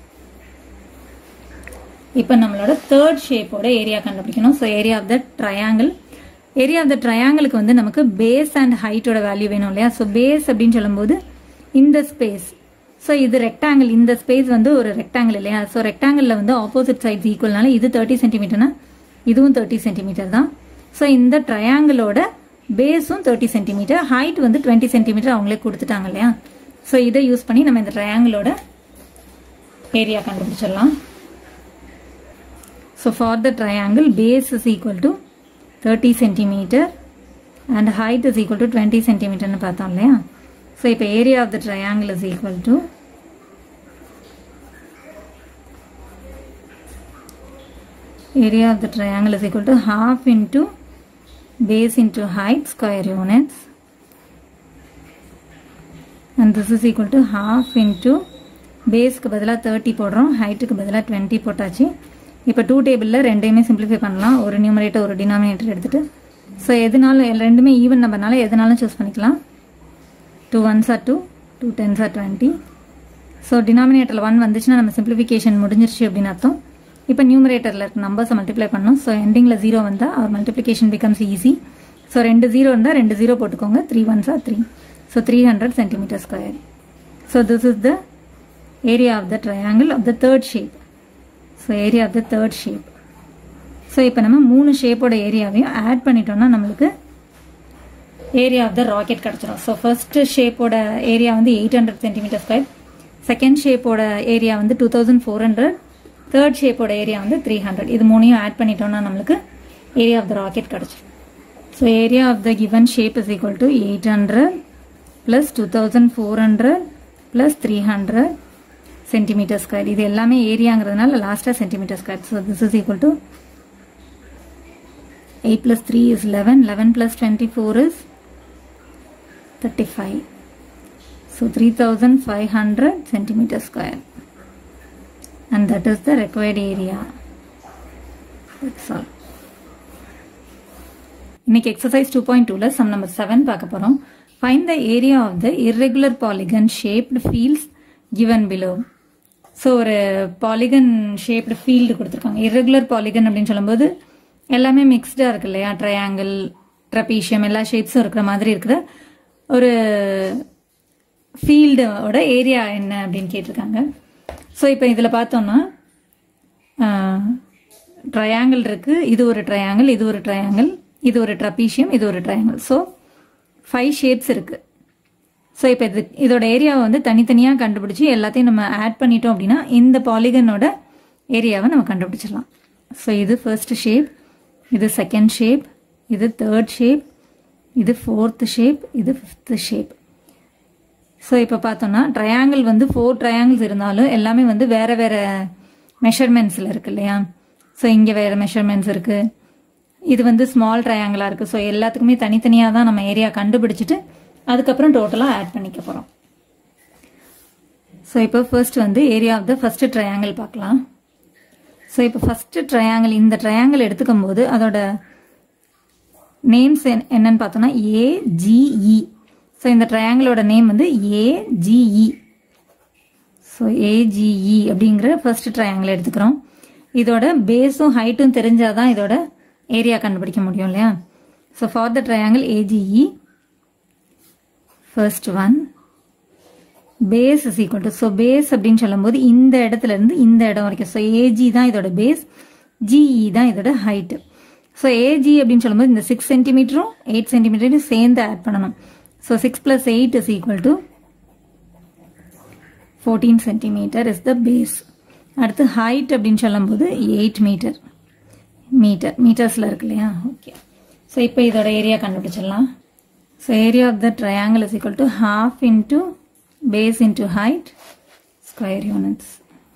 இப்போ நம்மளோட தேர்ட் ஷேப்போட ஏரியா கண்டுபிடிக்கணும் so area of the triangle area of the ட்ரையாங்கிளுக்கு வந்து நமக்கு பேஸ் அண்ட் ஹைட்டோட வேல்யூ வேணும் இல்லையா ஸோ பேஸ் அப்படின்னு சொல்லும்போது இந்த ஸ்பேஸ் ஸோ இது ரெக்டாங்கிள் இந்த ஸ்பேஸ் வந்து ஒரு ரெக்டாங்கிள் இல்லையா ஸோ ரெக்டாங்கிளில் வந்து ஆப்போசிட் சைட்ஸ் ஈக்குவல்னால இது தேர்ட்டி சென்டிமீட்டர்னா இதுவும் தேர்ட்டி சென்டிமீட்டர் தான் ஸோ இந்த ட்ரையாங்கிளோட பேஸும் தேர்ட்டி சென்டிமீட்டர் ஹைட் வந்து டுவெண்ட்டி சென்டிமீட்டர் அவங்களே கொடுத்துட்டாங்க இல்லையா ஸோ இதை யூஸ் பண்ணி நம்ம இந்த ட்ரையாங்கிளோட ஏரியா கண்டுபிடிச்சிடலாம் So for the triangle base is equal to 30 centimeter and height is equal to twenty சென்டிமீட்டர்னு பார்த்தோம் இல்லையா ஸோ இப்போ area of the triangle is equal to area of the triangle is equal to half into base into height square units and this is equal to half into பேஸ்க்கு பதிலாக தேர்ட்டி போடுறோம் ஹைட்டுக்கு பதிலாக டுவெண்ட்டி போட்டாச்சு இப்போ டூ டேபிளில் ரெண்டையுமே சிம்பிளிஃபை பண்ணலாம் ஒரு நியூமரேட்டர் ஒரு டினாமினேட்டர் எடுத்துகிட்டு ஸோ எதுனாலும் ரெண்டுமே ஈவன் நம்பர்னால எதுனாலும் சூஸ் பண்ணிக்கலாம் two ones R two two tens are twenty so டினாமினேட்டரில் ஒன் வந்துச்சுன்னா நம்ம சிம்பிளிஃபிகேஷன் முடிஞ்சிருச்சு அப்படின்னு அர்த்தம் இப்போ நியூமரேட்டரில் இருக்க நம்பர்ஸை மல்டிப்ளை பண்ணோம் ஸோ எண்டிங்கில் ஜீரோ வந்தால் our multiplication becomes easy so ரெண்டு ஜீரோ இருந்தால் ரெண்டு ஜீரோ போட்டுக்கோங்க three ones are three so three hundred centimetre square so this is the area of the triangle of the third shape so area of the third shape so இப்போ நம்ம மூணு ஷேப்போட ஏரியாவையும் ஆட் பண்ணிட்டோம்னா நம்மளுக்கு ஏரியா ஆஃப் த ராக்கெட் கிடச்சிரும் ஸோ ஃபர்ஸ்ட் ஷேப்போட ஏரியா வந்து eight hundred centimetre square second ஷேப்போட ஏரியா வந்து two thousand four hundred third ஷேப்போட ஏரியா வந்து த்ரீ ஹண்ட்ரட் இது மூணையும் ஆட் பண்ணிட்டோம்னா நம்மளுக்கு ஏரியா ஆஃப் த ராக்கெட் கிடச்சிரும் so area of the given shape is equal to eight hundred plus two thousand four hundred plus three hundred centimetre square இது எல்லாமே ஏரியாங்கிறதுனால லாஸ்ட்டாக centimetre square so this is equal to eight plus three is eleven eleven plus twenty four is thirty five so three thousand five hundred centimetre square and that is the required area. That's all. இன்னைக்கு எக்ஸசைஸ் டூ பாயிண்ட் டூவில் சம் நம்பர் செவன் பார்க்க போகிறோம் find the area of the irregular polygon shaped fields given below so ஒரு பாலிகன் ஷேப்டு ஃபீல்டு கொடுத்துருக்காங்க இர்ரெகுலர் பாலிகன் அப்படின்னு சொல்லும்போது எல்லாமே மிக்ஸ்டாக இருக்கு இல்லையா ட்ரையாங்கிள் ட்ரபீஷியம் எல்லா ஷேப்ஸும் இருக்கிற மாதிரி இருக்கிற ஒரு ஃபீல்டோட ஏரியா என்ன அப்படின்னு கேட்டிருக்காங்க ஸோ இப்போ இதில் பார்த்தோம்னா ட்ரையாங்கிள் இருக்குது இது ஒரு ட்ரையாங்கிள் இது ஒரு ட்ரையாங்கிள் இது ஒரு ட்ரபீஷியம் இது ஒரு ட்ரையாங்கிள் ஸோ ஃபைவ் ஷேப்ஸ் இருக்குது ஸோ இப்போ இது இதோட ஏரியாவை வந்து தனித்தனியாக கண்டுபிடிச்சி எல்லாத்தையும் நம்ம ஆட் பண்ணிட்டோம் அப்படின்னா இந்த பாலிகனோட ஏரியாவை நம்ம கண்டுபிடிச்சிடலாம் ஸோ இது ஃபர்ஸ்ட் ஷேப் இது செகண்ட் ஷேப் இது தேர்ட் ஷேப் இது ஃபோர்த் ஷேப் இது ஃபிஃப்த் ஷேப் ஸோ இப்போ பார்த்தோம்னா ட்ரையாங்கிள் வந்து ஃபோர் ட்ரையாங்கிள்ஸ் இருந்தாலும் எல்லாமே வந்து வேற வேற மெஷர்மெண்ட்ஸில் இருக்கு இல்லையா ஸோ இங்கே வேற மெஷர்மெண்ட்ஸ் இருக்கு இது வந்து ஸ்மால் ட்ரையாங்கிளாக இருக்குது ஸோ எல்லாத்துக்குமே தனித்தனியாக தான் நம்ம ஏரியா கண்டுபிடிச்சிட்டு அதுக்கப்புறம் டோட்டலாக ஆட் பண்ணிக்க போகிறோம் ஸோ இப்போ ஃபர்ஸ்ட் வந்து area of the first triangle பார்க்கலாம் ஸோ இப்போ ஃபர்ஸ்ட் ட்ரையாங்கிள் இந்த ட்ரையாங்கிள் எடுத்துக்கும் போது அதோட நேம்ஸ் என்னன்னு பார்த்தோம்னா ஏஜிஇ ஸோ இந்த ட்ரையாங்கிளோட நேம் வந்து ஏஜிஇ ஸோ ஏஜிஇ அப்படிங்கிற ஃபர்ஸ்ட் ட்ரையாங்கிள் எடுத்துக்கிறோம் இதோட பேஸும் ஹைட்டும் தெரிஞ்சாதான் இதோட ஏரியா கண்டுபிடிக்க முடியும் இல்லையா so for the triangle AGE first one base is equal to so base அப்படின்னு சொல்லும்போது இந்த இடத்துல இருந்து இந்த இடம் வரைக்கும் ஸோ ஏஜி தான் இதோட பேஸ் ஜிஇ தான் இதோட ஹைட்டு ஸோ ஏஜி அப்படின்னு சொல்லும்போது இந்த சிக்ஸ் சென்டிமீட்டரும் எயிட் சென்டிமீட்டரும் சேர்ந்து ஆட் பண்ணணும் so six plus eight is equal to fourteen centimetre is the base அடுத்து ஹைட் அப்படின்னு சொல்லும்போது எயிட் மீட்டர் மீட்டர் மீட்டர்ஸில் இருக்கு இல்லையா ஓகே ஸோ இப்போ இதோட ஏரியா கண்டுபிடிச்சிடலாம் so area of the triangle is equal to half into base into height square units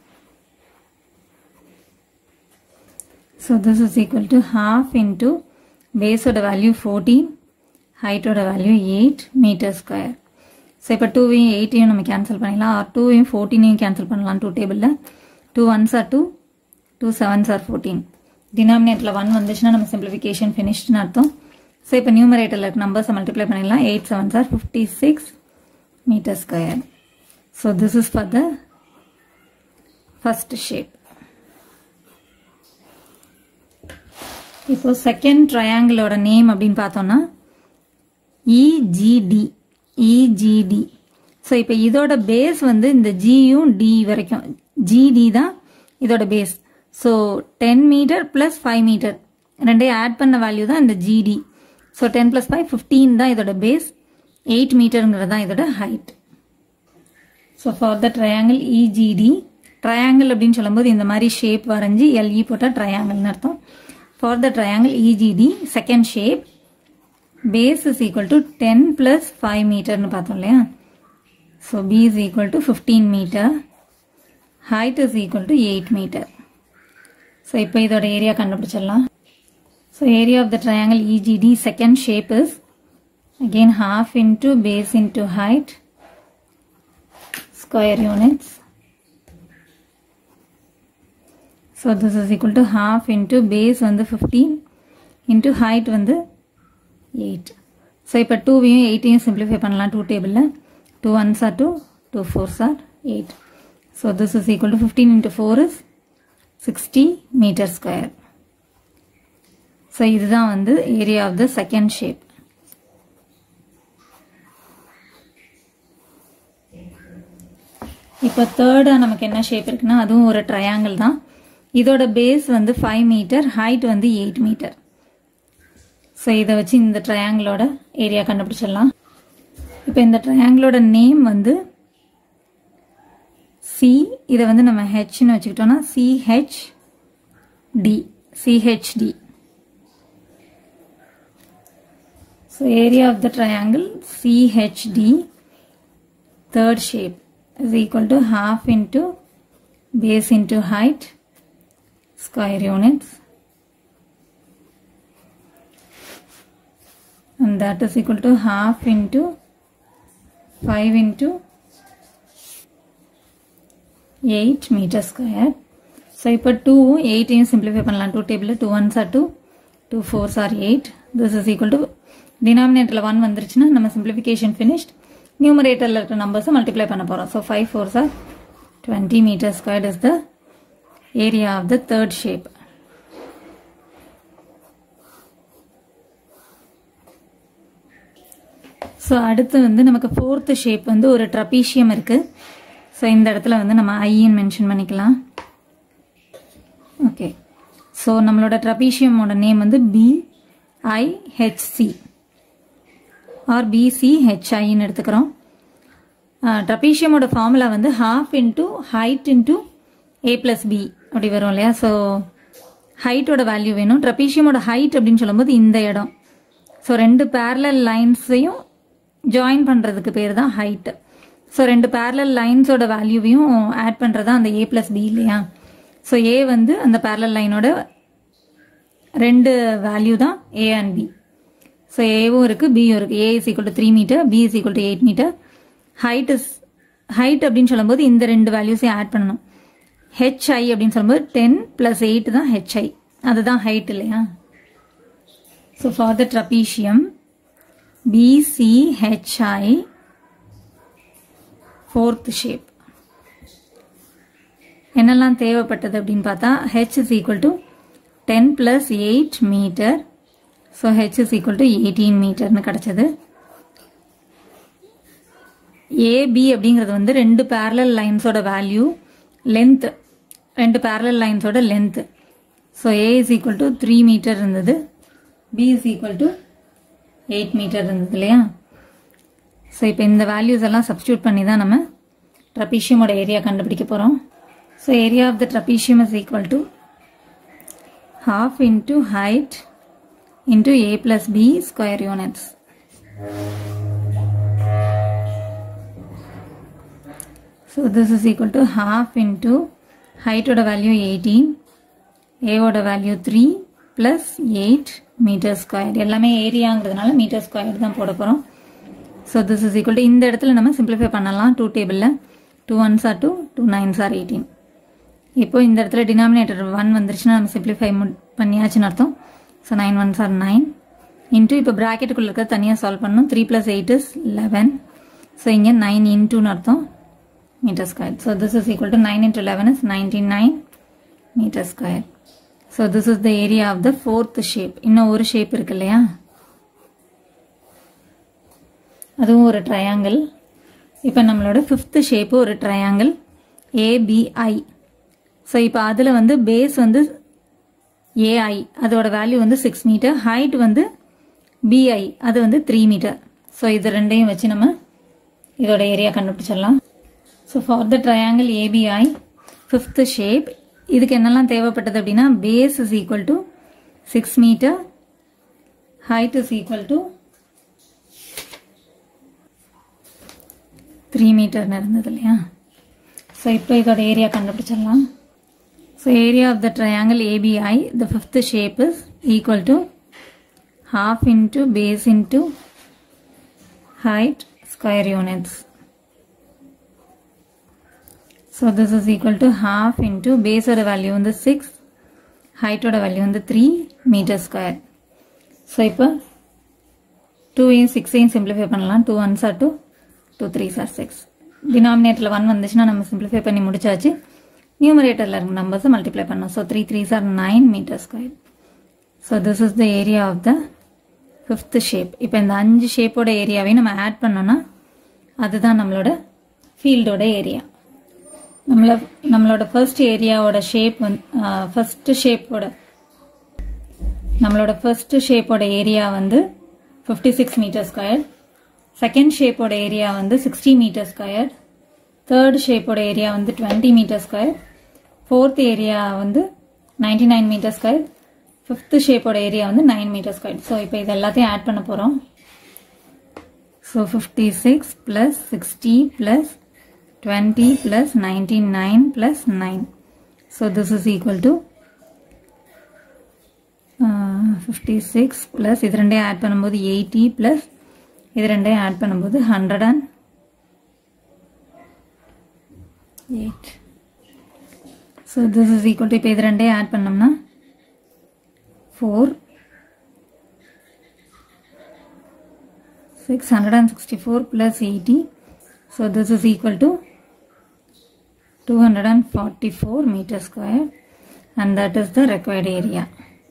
so this is equal to half into பேஸோட வேல்யூ ஃபோர்டீன் ஹைட்டோட value eight metre square so இப்போ டூவையும் எயிட்டையும் நம்ம கேன்சல் பண்ணிடலாம் ஆர் டூவையும் ஃபோர்டீனையும் கேன்சல் பண்ணலாம் டூ டேபிளில் two ones R two two sevens R fourteen டினாமினேட்டில் ஒன் வந்துச்சுன்னா நம்ம சிம்பிளிஃபிகேஷன் ஃபினிஷ்ட்னு அர்த்தம் ஸோ இப்போ நியூமரேட்டரில் இருக்க நம்பர்ஸை மல்டிப்ளை பண்ணிடலாம் eight sevens or fifty six metre square so this is for the first shape இப்போ செகண்ட் ட்ரையாங்கிளோட நேம் அப்படின்னு பார்த்தோம்னா இஜிடி இஜிடி ஸோ இப்போ இதோட பேஸ் வந்து இந்த ஜியும் டி வரைக்கும் ஜிடி தான் இதோட base so ten metre plus five metre ரெண்டையும் ஆட் பண்ண வேல்யூ தான் இந்த GT so ten plus five fifteen தான் இதோட பேஸ் எயிட் மீட்டருங்கிறது தான் இதோட height so for the triangle EGT triangle அப்படின்னு சொல்லும்போது இந்த மாதிரி ஷேப் வரைஞ்சி எல்இ போட்டால் ட்ரையாங்கிள்னு அர்த்தம் for the triangle EGT second shape base is equal to ten plus five மீட்டர்னு பார்த்தோம் இல்லையா so B is equal to fifteen metre height is equal to eight metre so இப்போ இதோட ஏரியா கண்டுபிடிச்சிடலாம் so area of the triangle EGT second shape is again half into base into height square units so this is equal to half into base வந்து ஃபிஃப்டீன் இன்ட்டு ஹைட் வந்து எயிட் ஸோ இப்போ டூவையும் எயிட்டையும் சிம்பிளிஃபை பண்ணலாம் டூ டேபிளில் two ones R two two fours or eight so this is equal to fifteen into four is sixty metre square so இதுதான் வந்து area of the second shape இப்போ தேர்டாக நமக்கு என்ன ஷேப் இருக்குன்னா அதுவும் ஒரு ட்ரையாங்கிள் தான் இதோட பேஸ் வந்து ஃபைவ் மீட்டர் ஹைட் வந்து எயிட் மீட்டர் ஸோ இதை வச்சு இந்த ட்ரையாங்கிளோட ஏரியா கண்டுபிடிச்சிடலாம் இப்போ இந்த ட்ரையாங்கிளோட நேம் வந்து சி இதை வந்து நம்ம ஹெச்னு வச்சுக்கிட்டோம்னா CH D CHD so area of the triangle CHD third shape is equal to half into base into height square units and that is equal to half into 5 into 8 meter square so இப்போ 2 8 ஐயும் simplify பண்ணலாம் 2 table 2 ones are 2 2 fours are 8 this is equal to denominatorல 1 வந்துருச்சுன்னா நம்ம simplification finished நியூமரேட்டரில் இருக்கிற நம்பர்ஸை மல்டிப்ளை பண்ண போகிறோம் so five fours or twenty metre squared is the area of the third shape so அடுத்து வந்து நமக்கு ஃபோர்த்து ஷேப் வந்து ஒரு ட்ரபீஷியம் இருக்குது ஸோ இந்த இடத்துல வந்து நம்ம ஐன்னு மென்ஷன் பண்ணிக்கலாம் ஓகே ஸோ நம்மளோட ட்ரபீஷியமோட நேம் வந்து பிஐஹெச்சி ஆர் பிசிஹெச்ஐன்னு எடுத்துக்கிறோம் ட்ரபீஷியமோட ஃபார்முலா வந்து half into height into A plus B அப்படி வரும் இல்லையா ஸோ ஹைட்டோட வேல்யூ வேணும் ட்ரபீஷியமோட ஹைட் அப்படின்னு சொல்லும்போது இந்த இடம் ஸோ ரெண்டு பேரலல் லைன்ஸையும் ஜாயின் பண்ணுறதுக்கு பேர் தான் ஹைட் ஸோ ரெண்டு பேரலல் லைன்ஸோட வேல்யூவையும் ஆட் பண்ணுறது தான் அந்த ஏ ப்ளஸ் பி இல்லையா ஸோ ஏ வந்து அந்த பேரலல் லைனோட ரெண்டு வேல்யூ தான் ஏ அண்ட் பி ஸோ ஏவும் இருக்குது பியும் இருக்குது A is equal to three metre B is equal to eight metre height is height அப்படின்னு சொல்லும்போது இந்த ரெண்டு வேல்யூஸையும் ஆட் பண்ணணும் ஹெச்ஐ அப்படின்னு சொல்லும்போது டென் ப்ளஸ் எயிட் தான் ஹெச்ஐ அதுதான் ஹைட் இல்லையா so for the trapezium BCHI fourth shape என்னெல்லாம் தேவைப்பட்டது அப்படின்னு பார்த்தா H is equal to ten plus eight metre so H is equal to eighteen மீட்டர்னு கிடச்சது ஏபி அப்படிங்கிறது வந்து ரெண்டு பேரலல் லைன்ஸோட வேல்யூ லென்த் ரெண்டு பேரலல் லைன்ஸோட length so A is equal to three metre இருந்தது B is equal to eight metre இருந்தது இல்லையா ஸோ இப்போ இந்த வேல்யூஸ் எல்லாம் சப்ஸ்டியூட் பண்ணி தான் நம்ம ட்ரபீஷியமோட ஏரியா கண்டுபிடிக்க போகிறோம் so area of the trapezium is equal to half into height into a plus b square units. So this is equal to half into height ஓட value 18, a ஓட value 3 plus 8 meter square. எல்லாமே ஏரியாங்கிறதுனால மீட்டர் ஸ்கொயர் தான் போட போகிறோம் so this is equal to இந்த இடத்துல நம்ம சிம்பிளிஃபை பண்ணலாம் டூ டேபிளில் two ones R two two nines or eighteen இப்போ இந்த இடத்துல டினாமினேட்டர் ஒன் வந்துருச்சுன்னா நம்ம சிம்பிளிஃபை பண்ணியாச்சுன்னு அர்த்தம் so nine ones or nine into இப்போ ப்ராக்கெட்டுக்குள்ளே இருக்கிற தனியாக சால்வ் பண்ணணும் three plus eight is eleven so இங்கே நைன் இன்டூன்னு அர்த்தம் metre square so this is equal to nine into eleven is ninety nine metre square so this is the area of the fourth shape இன்னும் ஒரு ஷேப் இருக்கு இல்லையா அதுவும் ஒரு ட்ரையாங்கிள் இப்போ நம்மளோட ஃபிஃப்த்து ஷேப்பு ஒரு ட்ரையாங்கிள் ஏபிஐ ஸோ இப்போ அதில் வந்து பேஸ் வந்து ஏஐ அதோட வேல்யூ வந்து சிக்ஸ் மீட்டர் ஹைட் வந்து பிஐ அது வந்து த்ரீ மீட்டர் ஸோ இது ரெண்டையும் வச்சு நம்ம இதோட ஏரியா கண்டுபிடிச்சிடலாம் so for the triangle ABI fifth shape இதுக்கு என்னெல்லாம் தேவைப்பட்டது அப்படின்னா base is equal to six metre height is equal to three மீட்டர்னு இருந்தது இல்லையா ஸோ இப்போ இதோட ஏரியா கண்டுபிடிச்சிடலாம் so area of the triangle ABI the fifth shape is equal to half into base into height square units. So this is equal to half into base oda value வந்து 6 height oda value வந்து 3 meter square. So இப்போ 2 ஐயும் 6 ஐயும் simplify பண்ணலாம் 2 1s are 2 2 3s are 6 denominatorல 1 வந்துச்சுன்னா நம்ம simplify பண்ணி முடிச்சாச்சு numeratorல இருக்க numbers multiply பண்ணோம் so 3 3s are 9 meter square. So this is the area of the fifth shape இப்போ இந்த அஞ்சு ஷேப்போட ஏரியாவையும் நம்ம ஆட் பண்ணோன்னா அதுதான் நம்மளோட ஃபீல்டோட ஏரியா நம்மள நம்மளோட ஃபர்ஸ்ட் ஏரியாவோட ஷேப் வந்து ஃபர்ஸ்ட் ஷேப்போட நம்மளோட ஃபர்ஸ்ட் ஷேப்போட ஏரியா வந்து fifty six metre square second ஷேப்போட ஏரியா வந்து சிக்ஸ்டி மீட்டர் ஸ்கொயர் தேர்ட் ஷேப்போட ஏரியா வந்து twenty metre square fourth area வந்து ninety nine metre square fifth ஷேப்போட ஏரியா வந்து நைன் மீட்டர் ஸ்கொயர் ஸோ இப்போ இது எல்லாத்தையும் ஆட் பண்ண போகிறோம் so fifty six plus sixty plus twenty plus ninety nine plus nine so this is equal to fifty six plus இது ரெண்டையும் ஆட் பண்ணும்போது எயிட்டி ப்ளஸ் இது ரெண்டையும் ஆட் பண்ணும்போது hundred and eight so this is equal to இப்போ இது ரெண்டையும் ஆட் பண்ணோம்னா 4 664 plus 80 so this is equal to 244 meter square and that is the required area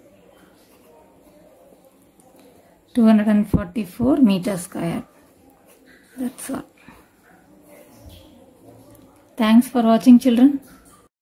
244 meter square that's all thanks for watching children